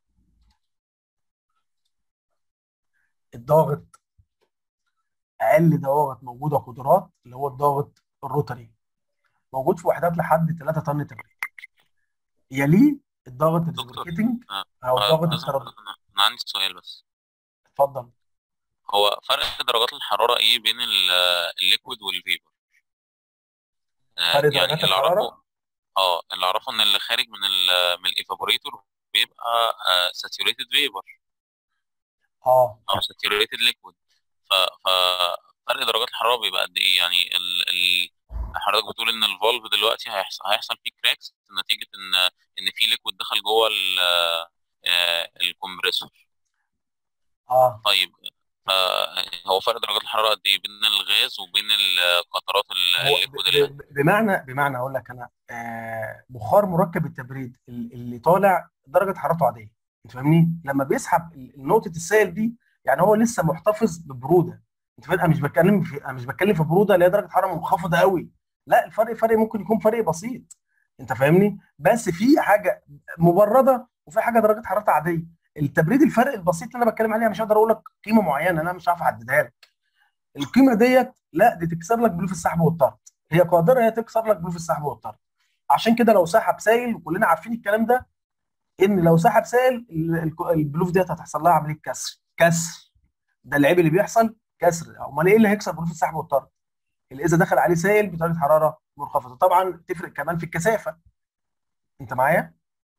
الضاغط اقل ضوابط موجوده قدرات اللي هو الضاغط الروتري موجود في وحدات لحد 3 طن تبريد يليه الضغط دكتور الريبريكيتنج آه، او آه، الضغط عايز الترددي أنا أنا عندي سؤال بس اتفضل هو فرق درجات الحرارة ايه بين ال- الليكويد والفيبر آه، فرق يعني درجات اللي اعرفه الحراره اه اللي اعرفه ان اللي خارج من ال من الايفابوريتور بيبقى ساتوريتد فيبر اه او ساتوريتد ليكويد ف ف فرق درجات الحرارة بيبقى قد ايه يعني ال ال حضرتك بتقول ان الفالف دلوقتي هيحصل هيحصل فيه كراكس نتيجة ان ان في ليكويد دخل جوه ال- آه، الكمبريسور اه طيب ف- هو فرق درجات الحرارة قد ايه بين الغاز وبين القطرات ال- هو الليكويد لله ب- بمعنى بمعنى اقول لك انا آه، بخار مركب التبريد ال- اللي طالع درجه حرارته عاديه انت فاهمني لما بيسحب ال- نقطه السائل دي يعني هو لسه محتفظ ببروده انت فاهم انا مش بتكلم في انا مش بتكلم في بروده اللي هي درجه حراره منخفضه قوي لا الفرق فرق ممكن يكون فرق بسيط انت فاهمني بس في حاجه مبرده وفي حاجه درجه حرارتها عاديه التبريد الفرق البسيط اللي انا بتكلم عليها مش هقدر اقول لك قيمه معينه انا مش عارف احددها لك القيمه ديت لا دي تكسر لك بلوف السحب والطرد هي قادره هي تكسر لك بلوف السحب والطرد عشان كده لو سحب سائل وكلنا عارفين الكلام ده ان لو سحب سائل ال- ال- البلوف ديت هتحصل لها عمليه كسر كسر ده العيب اللي بيحصل كسر امال ايه اللي هيكسر بلوف السحب والطرد اللي اذا دخل عليه سائل بدرجه حراره منخفضه طبعا تفرق كمان في الكثافه انت معايا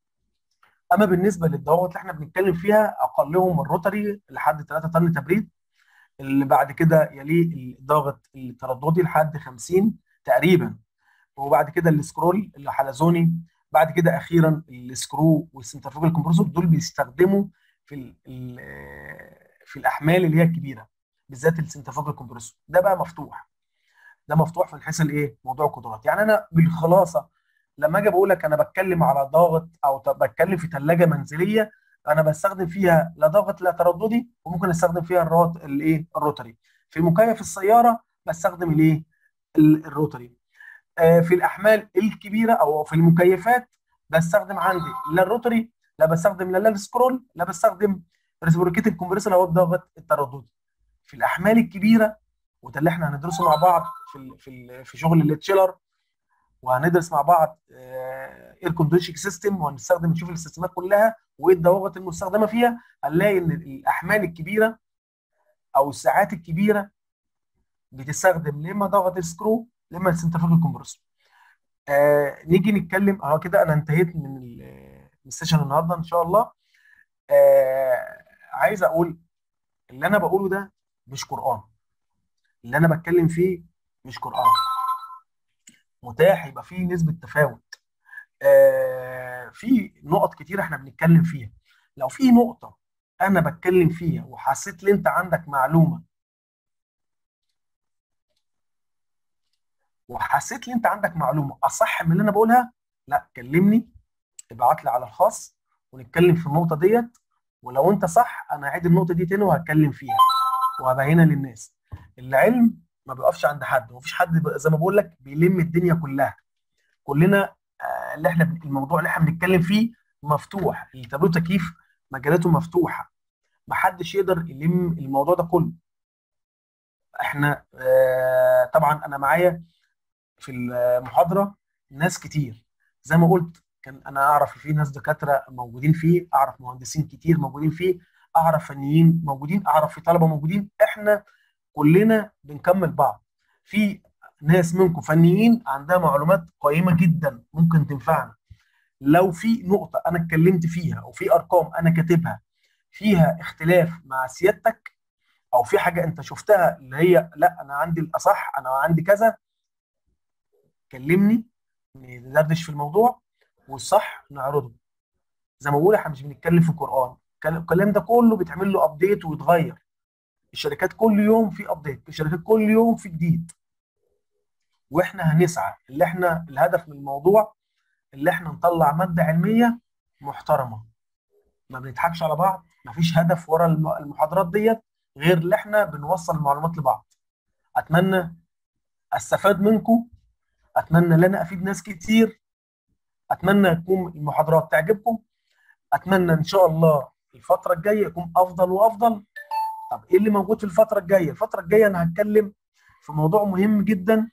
اما بالنسبه للضوابط اللي احنا بنتكلم فيها اقلهم الروتري لحد 3 طن تبريد اللي بعد كده يليه الضغط الترددي لحد 50 تقريبا وبعد كده السكرول اللي حلزوني بعد كده اخيرا السكرو والسنترفوجال كومبرسور دول بيستخدموا في ال ال في الاحمال اللي هي الكبيره بالذات السنترفوجال كومبرسور ده بقى مفتوح ده مفتوح من حيث الايه موضوع القدرات يعني انا بالخلاصه لما اجي بقول لك انا بتكلم على ضغط او ت- بتكلم في ثلاجه منزليه انا بستخدم فيها لا ضغط لا ترددي وممكن استخدم فيها الروت الايه الروتري في مكيف السياره بستخدم الايه ال- الروتري آه، في الاحمال الكبيره او في المكيفات بستخدم عندي لا الروتري لا بستخدم لا لا السكرول لا بستخدم ريسبروكيتنج كومبريسور او الضغط الترددي في الاحمال الكبيره وده اللي احنا هندرسه مع بعض في ال في ال في شغل التشيلر وهندرس مع بعض اير كونديشنج سيستم وهنستخدم نشوف السيستمات كلها وايه الضوابط المستخدمه فيها هنلاقي ان الاحمال الكبيره او الساعات الكبيره بتستخدم يا اما ضغط السكرو يا اما السنترفوجال كومبرسور آه نيجي نتكلم اهو كده انا انتهيت من ال- من السيشن النهارده ان شاء الله آه عايز اقول اللي انا بقوله ده مش قران اللي انا بتكلم فيه مش قران متاح يبقى فيه نسبه تفاوت آه في نقط كتير احنا بنتكلم فيها لو في نقطه انا بتكلم فيها وحسيت ان انت عندك معلومه وحسيت ان انت عندك معلومه اصح من اللي انا بقولها لا كلمني ابعت لي على الخاص ونتكلم في النقطه ديت ولو انت صح انا هعيد النقطه دي تاني وهتكلم فيها وهبينها للناس العلم ما بيقفش عند حد ومفيش حد ب- زي ما بقول لك بيلم الدنيا كلها كلنا آه، اللي احنا بن- الموضوع اللي احنا بنتكلم فيه مفتوح التبريد والتكييف مجالاته مفتوحه محدش يقدر يلم الموضوع ده كله احنا آه، طبعا انا معايا في المحاضره ناس كتير زي ما قلت كان انا اعرف في ناس دكاتره موجودين فيه اعرف مهندسين كتير موجودين فيه اعرف فنيين موجودين اعرف في طلبه موجودين احنا كلنا بنكمل بعض في ناس منكم فنيين عندها معلومات قيمه جدا ممكن تنفعنا لو في نقطه انا اتكلمت فيها او في ارقام انا كاتبها فيها اختلاف مع سيادتك او في حاجه انت شفتها اللي هي لا انا عندي الاصح انا عندي كذا كلمني ندردش في الموضوع والصح نعرضه زي ما بقول احنا مش بنتكلم في القران كان- الكلام ده كله بيتعمل له ابديت ويتغير الشركات كل يوم في ابديت الشركات كل يوم في جديد واحنا هنسعى اللي احنا الهدف من الموضوع اللي احنا نطلع ماده علميه محترمه ما بنضحكش على بعض مفيش هدف ورا الم- المحاضرات ديت غير اللي احنا بنوصل المعلومات لبعض اتمنى استفاد منكم اتمنى ان انا افيد ناس كتير اتمنى تكون المحاضرات تعجبكم اتمنى ان شاء الله الفتره الجايه يكون افضل وافضل طب ايه اللي موجود في الفتره الجايه الفتره الجايه انا هتكلم في موضوع مهم جدا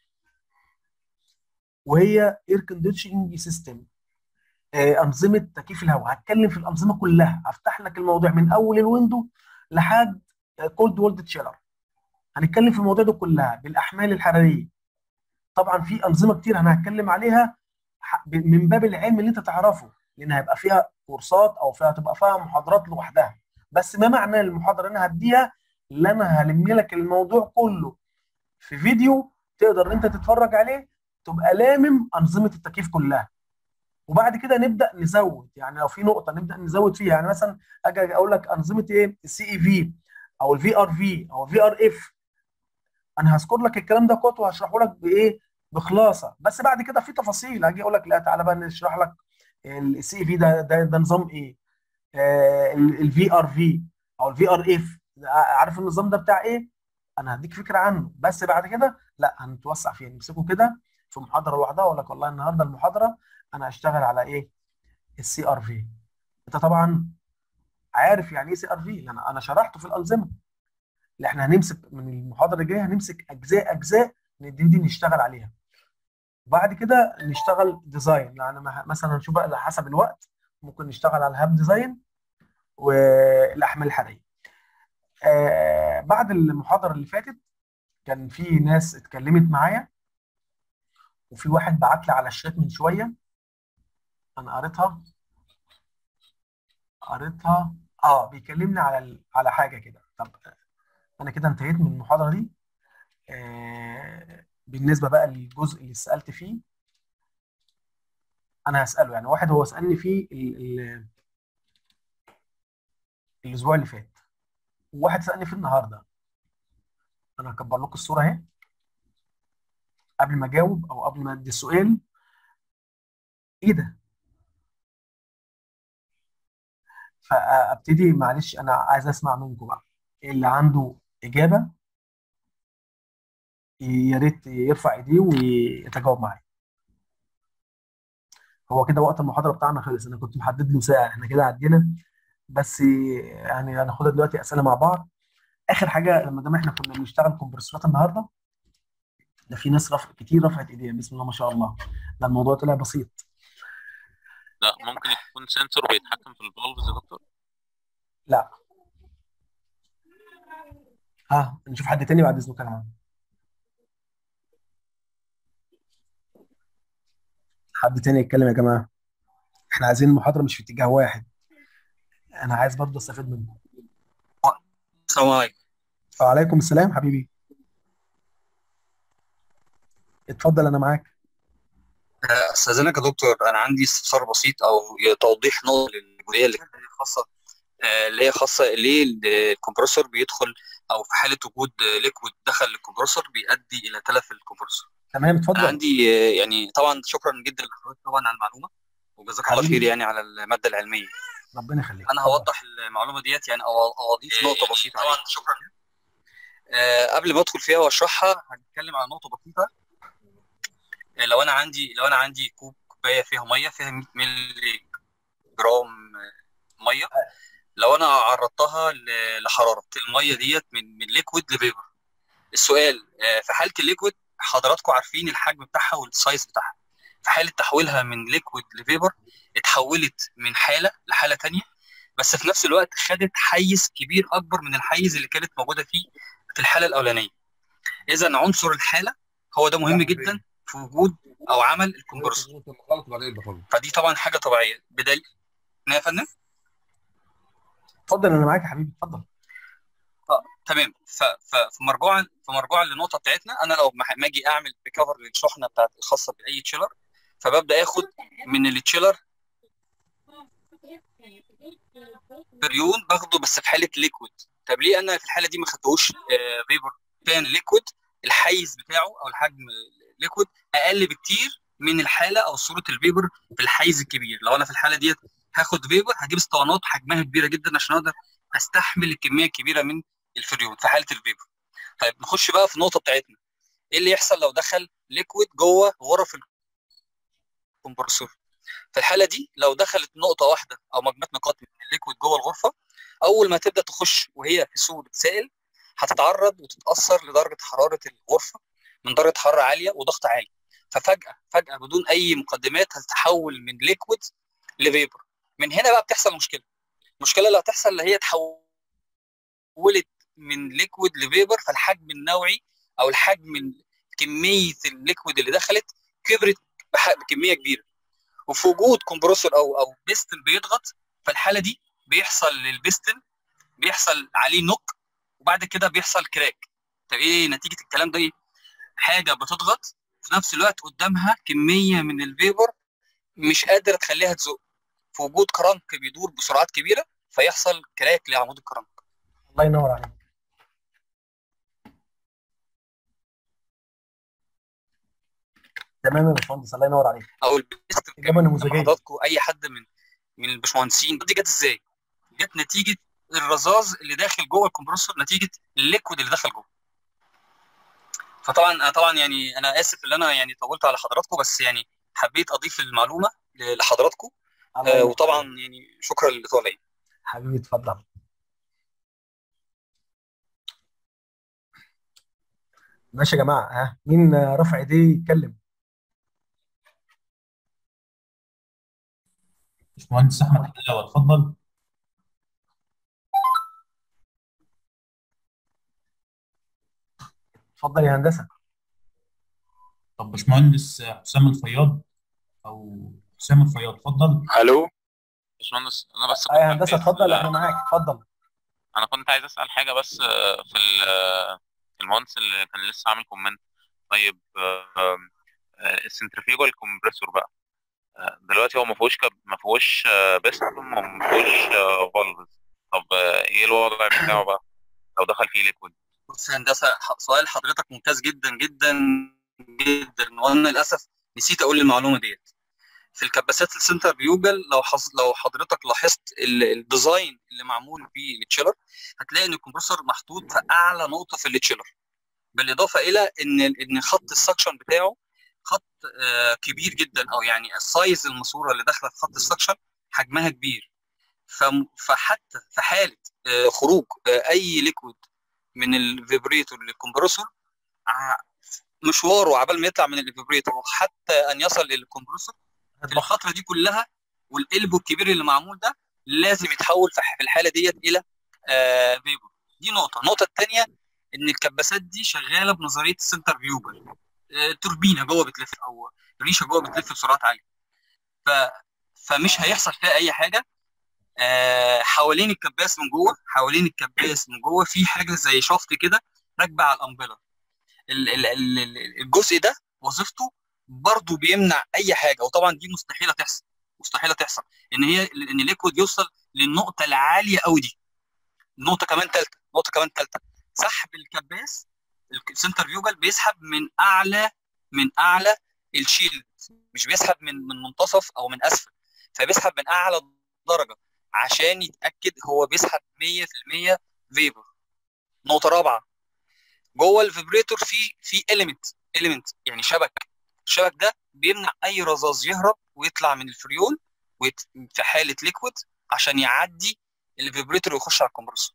وهي اير كونديشننج سيستم انظمه تكييف الهواء هتكلم في الانظمه كلها هفتح لك الموضوع من اول الويندو لحد كولد وولد تشيلر هنتكلم في المواضيع دي كلها بالاحمال الحراريه طبعا في انظمه كتير انا هتكلم عليها ح- من باب العلم اللي انت تعرفه لان هيبقى فيها كورسات او فيها تبقى فيها محاضرات لوحدها بس ما معنى المحاضره اللي انا هديها اللي انا هلم لك الموضوع كله في فيديو تقدر انت تتفرج عليه تبقى لامم انظمه التكييف كلها وبعد كده نبدا نزود يعني لو في نقطه نبدا نزود فيها يعني مثلا اجي اقول لك انظمه ايه السي اي في او الفي ار في او الفي ار اف انا هذكر لك الكلام ده كله وهشرحه لك بايه بخلاصه بس بعد كده في تفاصيل هاجي اقول لك لا تعالى بقى نشرح لك السي في ده ده ده نظام ايه الفي ار في او الفي ار اف عارف النظام ده بتاع ايه انا هديك فكره عنه بس بعد كده لا هنتوسع فيه نمسكه كده في محاضره لوحدها واقول لك والله النهارده المحاضره انا هشتغل على ايه السي ار في انت طبعا عارف يعني ايه سي ار في لان انا شرحته في الانظمه اللي احنا هنمسك من المحاضره الجايه هنمسك اجزاء اجزاء دي, دي نشتغل عليها وبعد كده نشتغل ديزاين يعني مثلا نشوف بقى على حسب الوقت ممكن نشتغل على الهاب ديزاين والاحمال الحراريه آه بعد المحاضره اللي فاتت كان في ناس اتكلمت معايا وفي واحد بعت لي على الشات من شويه انا قريتها قريتها اه بيكلمني على ال... على حاجه كده طب انا كده انتهيت من المحاضره دي آه بالنسبه بقى للجزء اللي سالت فيه انا هساله يعني واحد هو سالني فيه ال... ال... الاسبوع اللي فات وواحد سالني فيه النهارده انا هكبر لكم الصوره اهي قبل ما اجاوب او قبل ما ادي السؤال ايه ده فابتدي معلش انا عايز اسمع منكم بقى اللي عنده اجابه يا ريت يرفع ايديه ويتجاوب معايا هو كده وقت المحاضره بتاعنا خلص انا كنت محدد له ساعه احنا كده عدينا بس يعني هناخدها دلوقتي اسئله مع بعض اخر حاجه لما دام احنا كنا بنشتغل كومبرسورات النهارده ده في ناس رفع كتير رفعت ايديها بسم الله ما شاء الله ده الموضوع طلع بسيط لا ممكن يكون سنسور بيتحكم في الفالفز يا دكتور لا ها نشوف حد تاني بعد اذنك انا حد تاني يتكلم يا جماعه احنا عايزين المحاضره مش في اتجاه واحد انا عايز برضه استفيد منه السلام عليكم وعليكم السلام حبيبي اتفضل انا معاك استاذنك يا دكتور انا عندي استفسار بسيط او توضيح نقطه للجزئيه اللي هي خاصه اللي هي خاصه ليه الكمبرسور بيدخل او في حاله وجود ليكويد دخل الكمبرسور بيؤدي الى تلف الكمبرسور تمام اتفضل انا عندي يعني طبعا شكرا جدا لحضرتك طبعا على المعلومه وجزاك الله خير يعني على الماده العلميه ربنا يخليك انا هوضح المعلومه ديت يعني او اضيف نقطه بسيطه طبعا شكرا أه قبل ما ادخل فيها واشرحها هنتكلم على نقطه بسيطه لو انا عندي لو انا عندي كوب كوبايه فيها ميه فيها 100 مللي جرام ميه لو انا عرضتها لحراره الميه ديت من من ليكويد لفيبر السؤال في حاله الليكويد حضراتكم عارفين الحجم بتاعها والسايز بتاعها في حاله تحويلها من ليكويد لفيبر اتحولت من حاله لحاله تانية بس في نفس الوقت خدت حيز كبير اكبر من الحيز اللي كانت موجوده فيه في الحاله الاولانيه اذا عنصر الحاله هو ده مهم جدا في وجود او عمل الكمبرسور فدي طبعا حاجه طبيعيه بدليل يا فندم اتفضل انا معاك يا حبيبي اتفضل اه تمام ففي مرجوعا في مرجوعا للنقطه بتاعتنا انا لو ما اجي اعمل ريكفر للشحنه بتاعت الخاصه باي تشيلر فببدا اخد من التشيلر بريون باخده بس في حاله ليكويد طب ليه انا في الحاله دي ما خدتهوش فيبر كان ليكويد الحيز بتاعه او الحجم ليكويد اقل بكتير من الحاله او صوره الفيبر في الحيز الكبير لو انا في الحاله ديت هاخد فيبر هجيب اسطوانات حجمها كبيره جدا عشان اقدر استحمل الكميه الكبيره من الفريون في حاله الفيبر طيب نخش بقى في النقطه بتاعتنا ايه اللي يحصل لو دخل ليكويد جوه غرف الكمبرسور في الحاله دي لو دخلت نقطه واحده او مجموعه نقاط من الليكويد جوه الغرفه اول ما تبدا تخش وهي في صوره سائل هتتعرض وتتاثر لدرجه حراره الغرفه من درجه حراره عاليه وضغط عالي ففجاه فجاه بدون اي مقدمات هتتحول من ليكويد لفيبر من هنا بقى بتحصل مشكله المشكله اللي هتحصل اللي هي تحولت من ليكويد لفيبر فالحجم النوعي او الحجم كميه الليكويد اللي دخلت كبرت بكميه كبيره وفي وجود كومبرسور او او بيستن بيضغط فالحاله دي بيحصل للبيستن بيحصل عليه نوك وبعد كده بيحصل كراك طب ايه نتيجه الكلام ده ايه حاجه بتضغط في نفس الوقت قدامها كميه من الفيبر مش قادره تخليها تزق في وجود كرنك بيدور بسرعات كبيره فيحصل كراك لعمود الكرنك الله ينور عليك تمام يا باشمهندس الله ينور عليك او البيست اجابه نموذجيه حضراتكم اي حد من من الباشمهندسين دي جت ازاي؟ جت نتيجه الرذاذ اللي داخل جوه الكمبرسور نتيجه الليكويد اللي دخل جوه فطبعا أنا طبعا يعني انا اسف ان انا يعني طولت على حضراتكم بس يعني حبيت اضيف المعلومه لحضراتكم الله آه ينور وطبعا يعني شكرا للاطاله يعني. حبيبي اتفضل ماشي يا جماعه ها مين رفع ايديه يتكلم باشمهندس احمد حلاوه اتفضل اتفضل يا هندسه طب باشمهندس حسام الفياض او حسام الفياض اتفضل الو باشمهندس انا بس اه يا كنت هندسه عايز اتفضل احنا معاك اتفضل انا كنت عايز اسال حاجه بس آه، في ال- المهندس اللي كان لسه عامل كومنت طيب آه، آه، السنترفيوجال كومبريسور بقى آه، دلوقتي هو ما فيهوش كب... ما فيهوش بيستون وما فيهوش فالفز طب آه، ايه الوضع بتاعه بقى لو دخل فيه ليكويد بص يا هندسه ح- سؤال حضرتك ممتاز جدا جدا جدا وانا للاسف نسيت اقول المعلومه ديت في الكباسات السنتر بيوجل لو حظ... لو حضرتك لاحظت ال- الديزاين اللي معمول فيه التشيلر هتلاقي ان الكمبرسور محطوط في اعلى نقطه في التشيلر بالاضافه الى ان ان خط السكشن بتاعه خط آه، كبير جدا او يعني السايز الماسوره اللي داخله في خط السكشن حجمها كبير فم- فحتى في حاله آه، خروج آه، اي ليكويد من الفيبريتور للكمبرسور ع- مشواره عبال ما يطلع من الفيبريتور وحتى ان يصل للكمبرسور في الفتره دي كلها والقلب الكبير اللي معمول ده لازم يتحول في ح- في الحاله ديت الى آه فيبر دي نقطه النقطه الثانيه ان الكباسات دي شغاله بنظريه السنتر فيوبر آه توربينه جوه بتلف او ريشه جوه بتلف بسرعات عاليه ف فمش هيحصل فيها اي حاجه آه حوالين الكباس من جوه حوالين الكباس من جوه في حاجه زي شفط كده راكبه على الامبلر ال- ال- ال- ال- الجزء ده وظيفته برضه بيمنع اي حاجه وطبعا دي مستحيله تحصل مستحيله تحصل ان هي ان الليكويد يوصل للنقطه العاليه قوي دي نقطه كمان ثالثه نقطه كمان ثالثه سحب الكباس السنتر فيوجل بيسحب من اعلى من اعلى الشيلد مش بيسحب من من منتصف او من اسفل فبيسحب من اعلى درجه عشان يتاكد هو بيسحب 100% فيبر نقطه رابعه جوه الفيبريتور في في اليمنت اليمنت يعني شبك الشبك ده بيمنع اي رذاذ يهرب ويطلع من الفريون ويت... في حاله ليكويد عشان يعدي الفيبريتور ويخش على الكمبرسور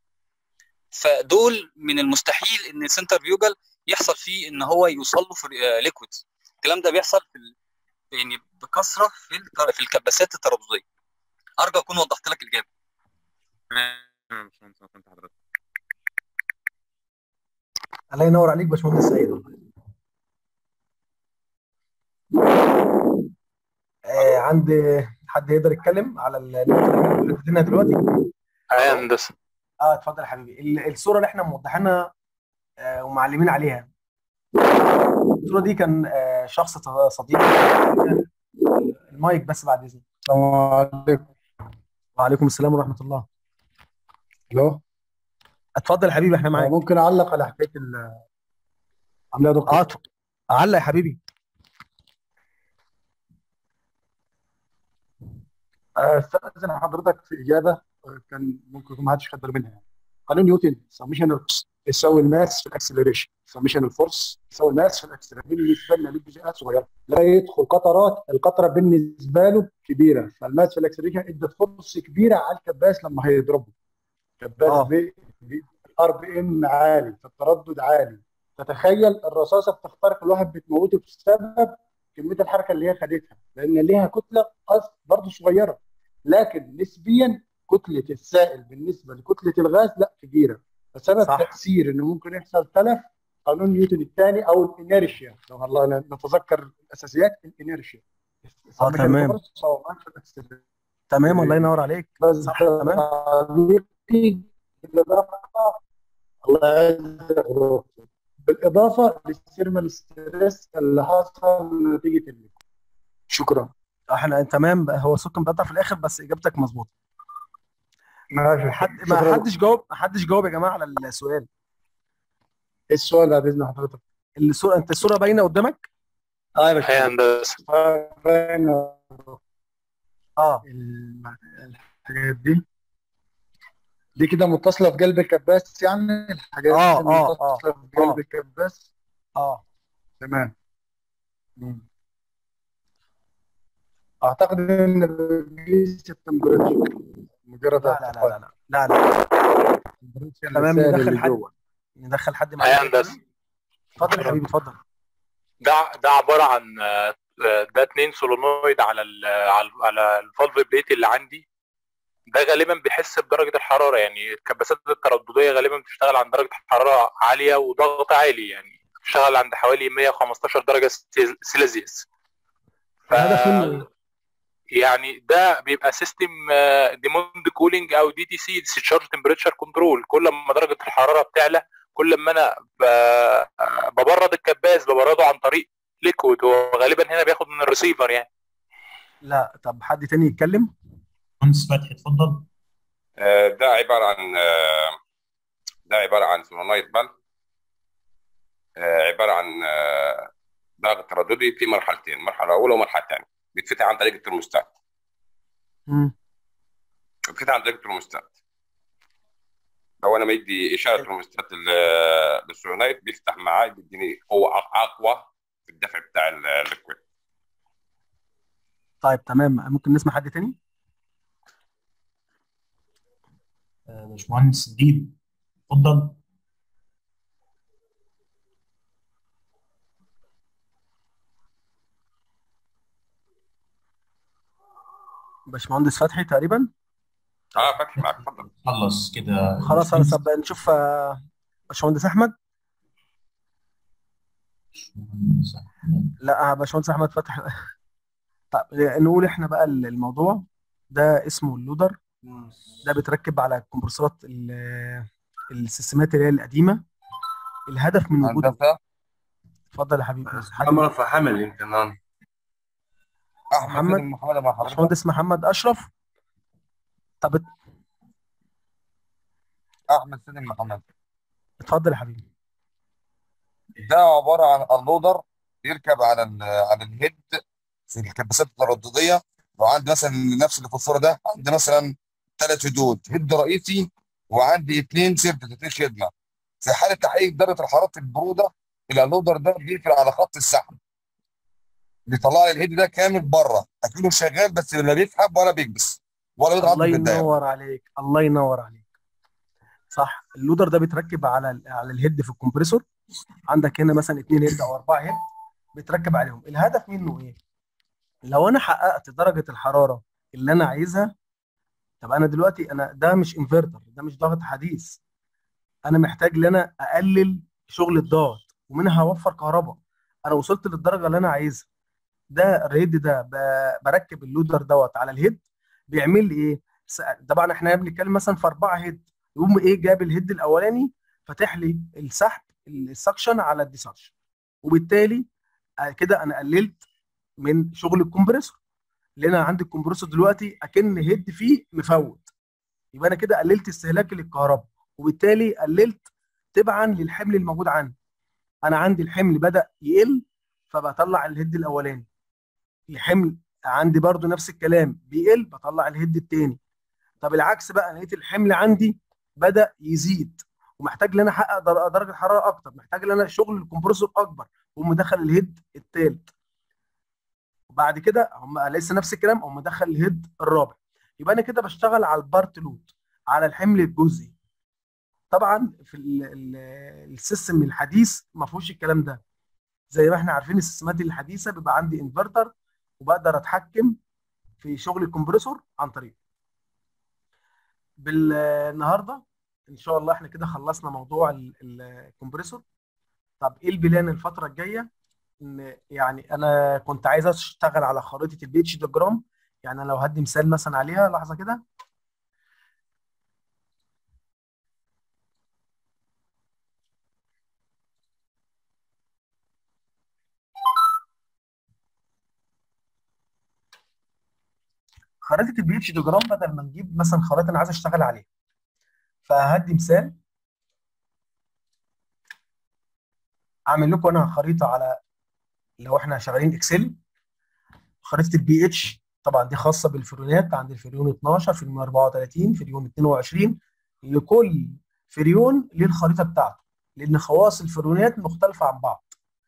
فدول من المستحيل ان السنتر فيوجل يحصل فيه ان هو يوصل له في ليكويد الكلام ده بيحصل في ال... يعني بكثره في الك... في الكباسات التردديه ارجو اكون وضحت لك الاجابه تمام يا باشمهندس، أنا فهمت حضرتك الله ينور عليك باشمهندس سيد آه عند حد يقدر يتكلم على النقطه اللي احنا محددينها دلوقتي اه يا هندسه اه اتفضل يا حبيبي ال- الصوره اللي احنا موضحينها آه ومعلمين عليها الصوره دي كان آه شخص ط- صديق المايك بس بعد اذنك السلام عليكم وعليكم السلام ورحمه الله الو اتفضل يا حبيبي احنا آه، معاك ممكن اعلق على حكايه ال- عامله يا دكتور اه اتفضل. علق يا حبيبي آه، استاذن حضرتك في اجابه آه، كان ممكن يكون ما حدش خد باله منها يعني. قانون نيوتن سميشن يساوي الماس في الاكسلريشن سميشن الفورس يساوي الماس في الاكسلريشن بالنسبه لنا للجزيئات صغيره لا يدخل قطرات القطره بالنسبه له كبيره فالماس في الاكسلريشن ادت فرص كبيره على الكباس لما هيضربه كباس اه بي الار بي ام عالي فالتردد عالي تتخيل الرصاصه بتخترق الواحد بتموته بسبب كميه الحركه اللي هي خدتها لان ليها كتله أص- برضه صغيره لكن نسبيا كتله السائل بالنسبه لكتله الغاز لا كبيره فسبب صح تاثير انه ممكن يحصل تلف قانون نيوتن الثاني او الانيرشيا لو الله نتذكر الاساسيات الانيرشيا اه سميشن تمام الفورس او الماس في الاكسلريشن تمام الله ينور عليك بس صح تمام تعليقي بالاضافه الله يعزك يا دكتور. بالاضافه للثيرمال ستريس اللي حصل نتيجه الليكويد شكرا احنا تمام هو صوت كان بيقطع في الاخر بس اجابتك مظبوطه ماشي حد ما شكرا حدش جاوب ما حدش جاوب يا جماعه على السؤال ايه السؤال بعد اذن حضرتك الصوره انت الصوره باينه قدامك اه يا باشا هندسة اه الحاجات دي دي كده متصلة في قلب الكباس يعني الحاجات آه، دي آه، متصلة آه، في قلب آه. الكباس اه تمام مم. اعتقد ان بيقيس التمبريتشر مجرد لا لا لا لا لا لا لا تمام السائل ندخل اللي حد جوه ندخل حد هي معانا هندسة اتفضل يا حبيبي اتفضل ده ده عبارة عن آه، ده اتنين سولونويد على ال على ال- على الفالف بليت اللي عندي ده غالبا بيحس بدرجة الحرارة يعني الكباسات الترددية غالبا بتشتغل عند درجة حرارة عالية وضغط عالي يعني بتشتغل عند حوالي 115 درجة سيل- سيليزيوس ف الهدف منه ايه؟ يعني ده بيبقى سيستم ديموند كولينج او دي تي سي ديسشارج تمبريتشر كنترول كل ما درجه الحراره بتعلى كل ما انا ب- ببرد الكباس ببرده عن طريق ليكويد هو غالبا هنا بياخد من الريسيفر يعني لا طب حد تاني يتكلم مهندس فتحي اتفضل آه، ده عبارة عن آه، ده عبارة عن سولونايد بال عبارة عن آه، ضغط ترددي في مرحلتين مرحلة أولى ومرحلة ثانية بيتفتح عن طريق الترموستات مم. بيتفتح عن طريق الترموستات لو أنا مدي إشارة ترموستات لل- للسولونايد بيفتح معاي بيديني قوة أق- أقوى في الدفع بتاع ال- الليكويد طيب تمام ممكن نسمع حد تاني آه، باشمهندس ديب اتفضل باشمهندس فتحي تقريبا أه فتحي معاك اتفضل خلص كده خلاص خلاص طب نشوف آه، باشمهندس احمد باشمهندس أحمد. لا آه، باشمهندس احمد فتحي طب نقول احنا بقى الموضوع ده اسمه اللودر ده بيتركب على الكمبرسورات ال- السيستمات اللي هي القديمه الهدف من وجود هندسة اتفضل يا حبيبي عمر فحمل يمكن أنا أحمد محمد سيد محمد مع حضرتك باشمهندس محمد اشرف طب ات- أحمد سيد محمد اتفضل يا حبيبي ده عبارة عن اللودر بيركب على ال على الهيد في الكباسات الترددية لو عندي مثلا نفس اللي في الصورة ده عندي مثلا ثلاث هدود هيد رئيسي وعندي اثنين سيرفس اثنين خدمة في حالة تحقيق درجة الحرارة البرودة إلى اللودر ده بيقفل على خط السحب بيطلع لي الهيد ده كامل بره اكنه شغال بس لا بيسحب ولا بيكبس ولا بيضغط الله في الدايره ينور عليك الله ينور عليك صح اللودر ده بيتركب على ال- على الهيد في الكمبريسور عندك هنا مثلا اتنين هيد او اربعه هيد بيتركب عليهم الهدف منه ايه لو انا حققت درجه الحراره اللي انا عايزها طب انا دلوقتي انا ده مش انفرتر ده مش ضغط حديث انا محتاج ان انا اقلل شغل الضغط ومنها اوفر كهرباء انا وصلت للدرجه اللي انا عايزها ده الهيد ده ب- بركب اللودر دوت على الهيد بيعمل لي ايه س- طبعا احنا بنتكلم مثلا في اربعه هيد يقوم ايه جاب الهيد الاولاني فاتح لي السحب السكشن على الديسكشن وبالتالي آه، كده انا قللت من شغل الكمبريسور لان انا عندي الكمبريسور دلوقتي اكن هيد فيه مفوت يبقى انا كده قللت استهلاكي للكهرباء وبالتالي قللت تبعا للحمل الموجود عندي انا عندي الحمل بدا يقل فبطلع الهيد الاولاني الحمل عندي برضو نفس الكلام بيقل بطلع الهيد التاني طب العكس بقى لقيت الحمل عندي بدا يزيد ومحتاج ان انا احقق در- درجه حراره اكتر محتاج ان انا شغل الكمبرسور اكبر وهم مدخل الهيد التالت وبعد كده هم لسه نفس الكلام هم مدخل الهيد الرابع يبقى انا كده بشتغل على البارت لود على الحمل الجزئي طبعا في ال- ال- السيستم الحديث ما فيهوش الكلام ده زي ما احنا عارفين السيستمات الحديثه بيبقى عندي انفرتر وبقدر اتحكم في شغل الكمبريسور عن طريقه بالنهارده ان شاء الله احنا كده خلصنا موضوع ال- ال- الكمبريسور طب ايه البلان الفتره الجايه ان يعني انا كنت عايز اشتغل على خريطه البي اتش ديجرام يعني لو هدي مثال مثلا عليها لحظه كده خريطه البي اتش ديجرام بدل ما نجيب مثلا خريطه انا عايز اشتغل عليها فهدي مثال اعمل لكم انا خريطه على لو احنا شغالين اكسل خريطه البي اتش طبعا دي خاصه بالفريونات عند الفريون 12 فريون 34 فريون 22 لكل فريون ليه الخريطه بتاعته لان خواص الفريونات مختلفه عن بعض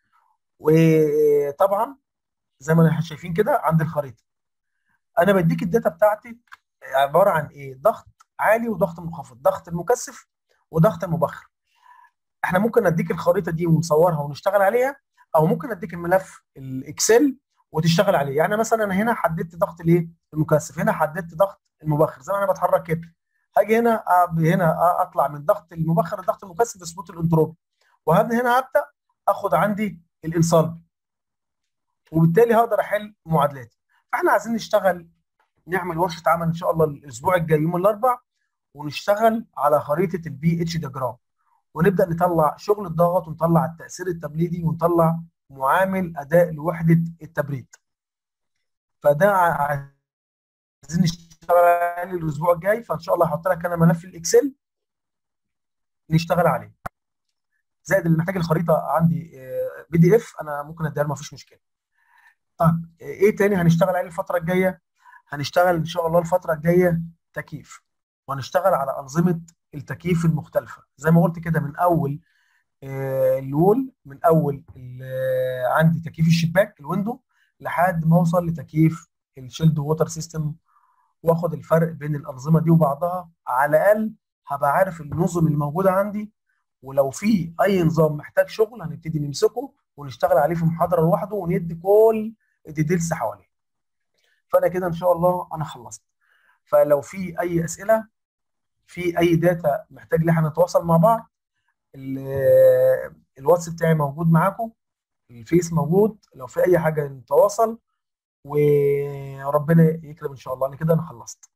وطبعا زي ما احنا شايفين كده عند الخريطه انا بديك الداتا بتاعتي عباره عن ايه ضغط عالي وضغط منخفض ضغط المكثف وضغط المبخر احنا ممكن اديك الخريطه دي ونصورها ونشتغل عليها او ممكن اديك الملف الاكسل وتشتغل عليه يعني مثلا انا هنا حددت ضغط الايه المكثف هنا حددت ضغط المبخر زي ما انا بتحرك كده هاجي هنا أ- هنا أ- اطلع من ضغط المبخر لضغط المكثف اثبت الانتروبي وهبدا هنا هبدا اخد عندي الانصال وبالتالي هقدر احل معادلاتي فاحنا عايزين نشتغل نعمل ورشه عمل ان شاء الله الاسبوع الجاي يوم الاربع ونشتغل على خريطه البي اتش دياجرام ونبدا نطلع شغل الضغط ونطلع التاثير التبريدي ونطلع معامل اداء لوحده التبريد فده ع- عايزين نشتغل عليه الاسبوع الجاي فان شاء الله هحط لك انا ملف الاكسل نشتغل عليه زائد اللي محتاج الخريطه عندي بي دي اف انا ممكن اديها له مفيش مشكله طيب ايه تاني هنشتغل عليه الفتره الجايه هنشتغل ان شاء الله الفتره الجايه تكييف وهنشتغل على انظمه التكييف المختلفه زي ما قلت كده من اول آه، الوول من اول ال- آه، عندي تكييف الشباك الويندو لحد ما اوصل لتكييف الشيلد ووتر سيستم واخد الفرق بين الانظمه دي وبعضها على الاقل هبقى عارف النظم الموجوده عندي ولو في اي نظام محتاج شغل هنبتدي نمسكه ونشتغل عليه في محاضره لوحده وندي كل الديتيلز حواليه فانا كده ان شاء الله انا خلصت فلو في اي اسئله في اي داتا محتاج ان احنا نتواصل مع بعض ال- الواتس بتاعي موجود معاكم الفيس موجود لو في اي حاجه نتواصل وربنا يكرم ان شاء الله انا كده انا خلصت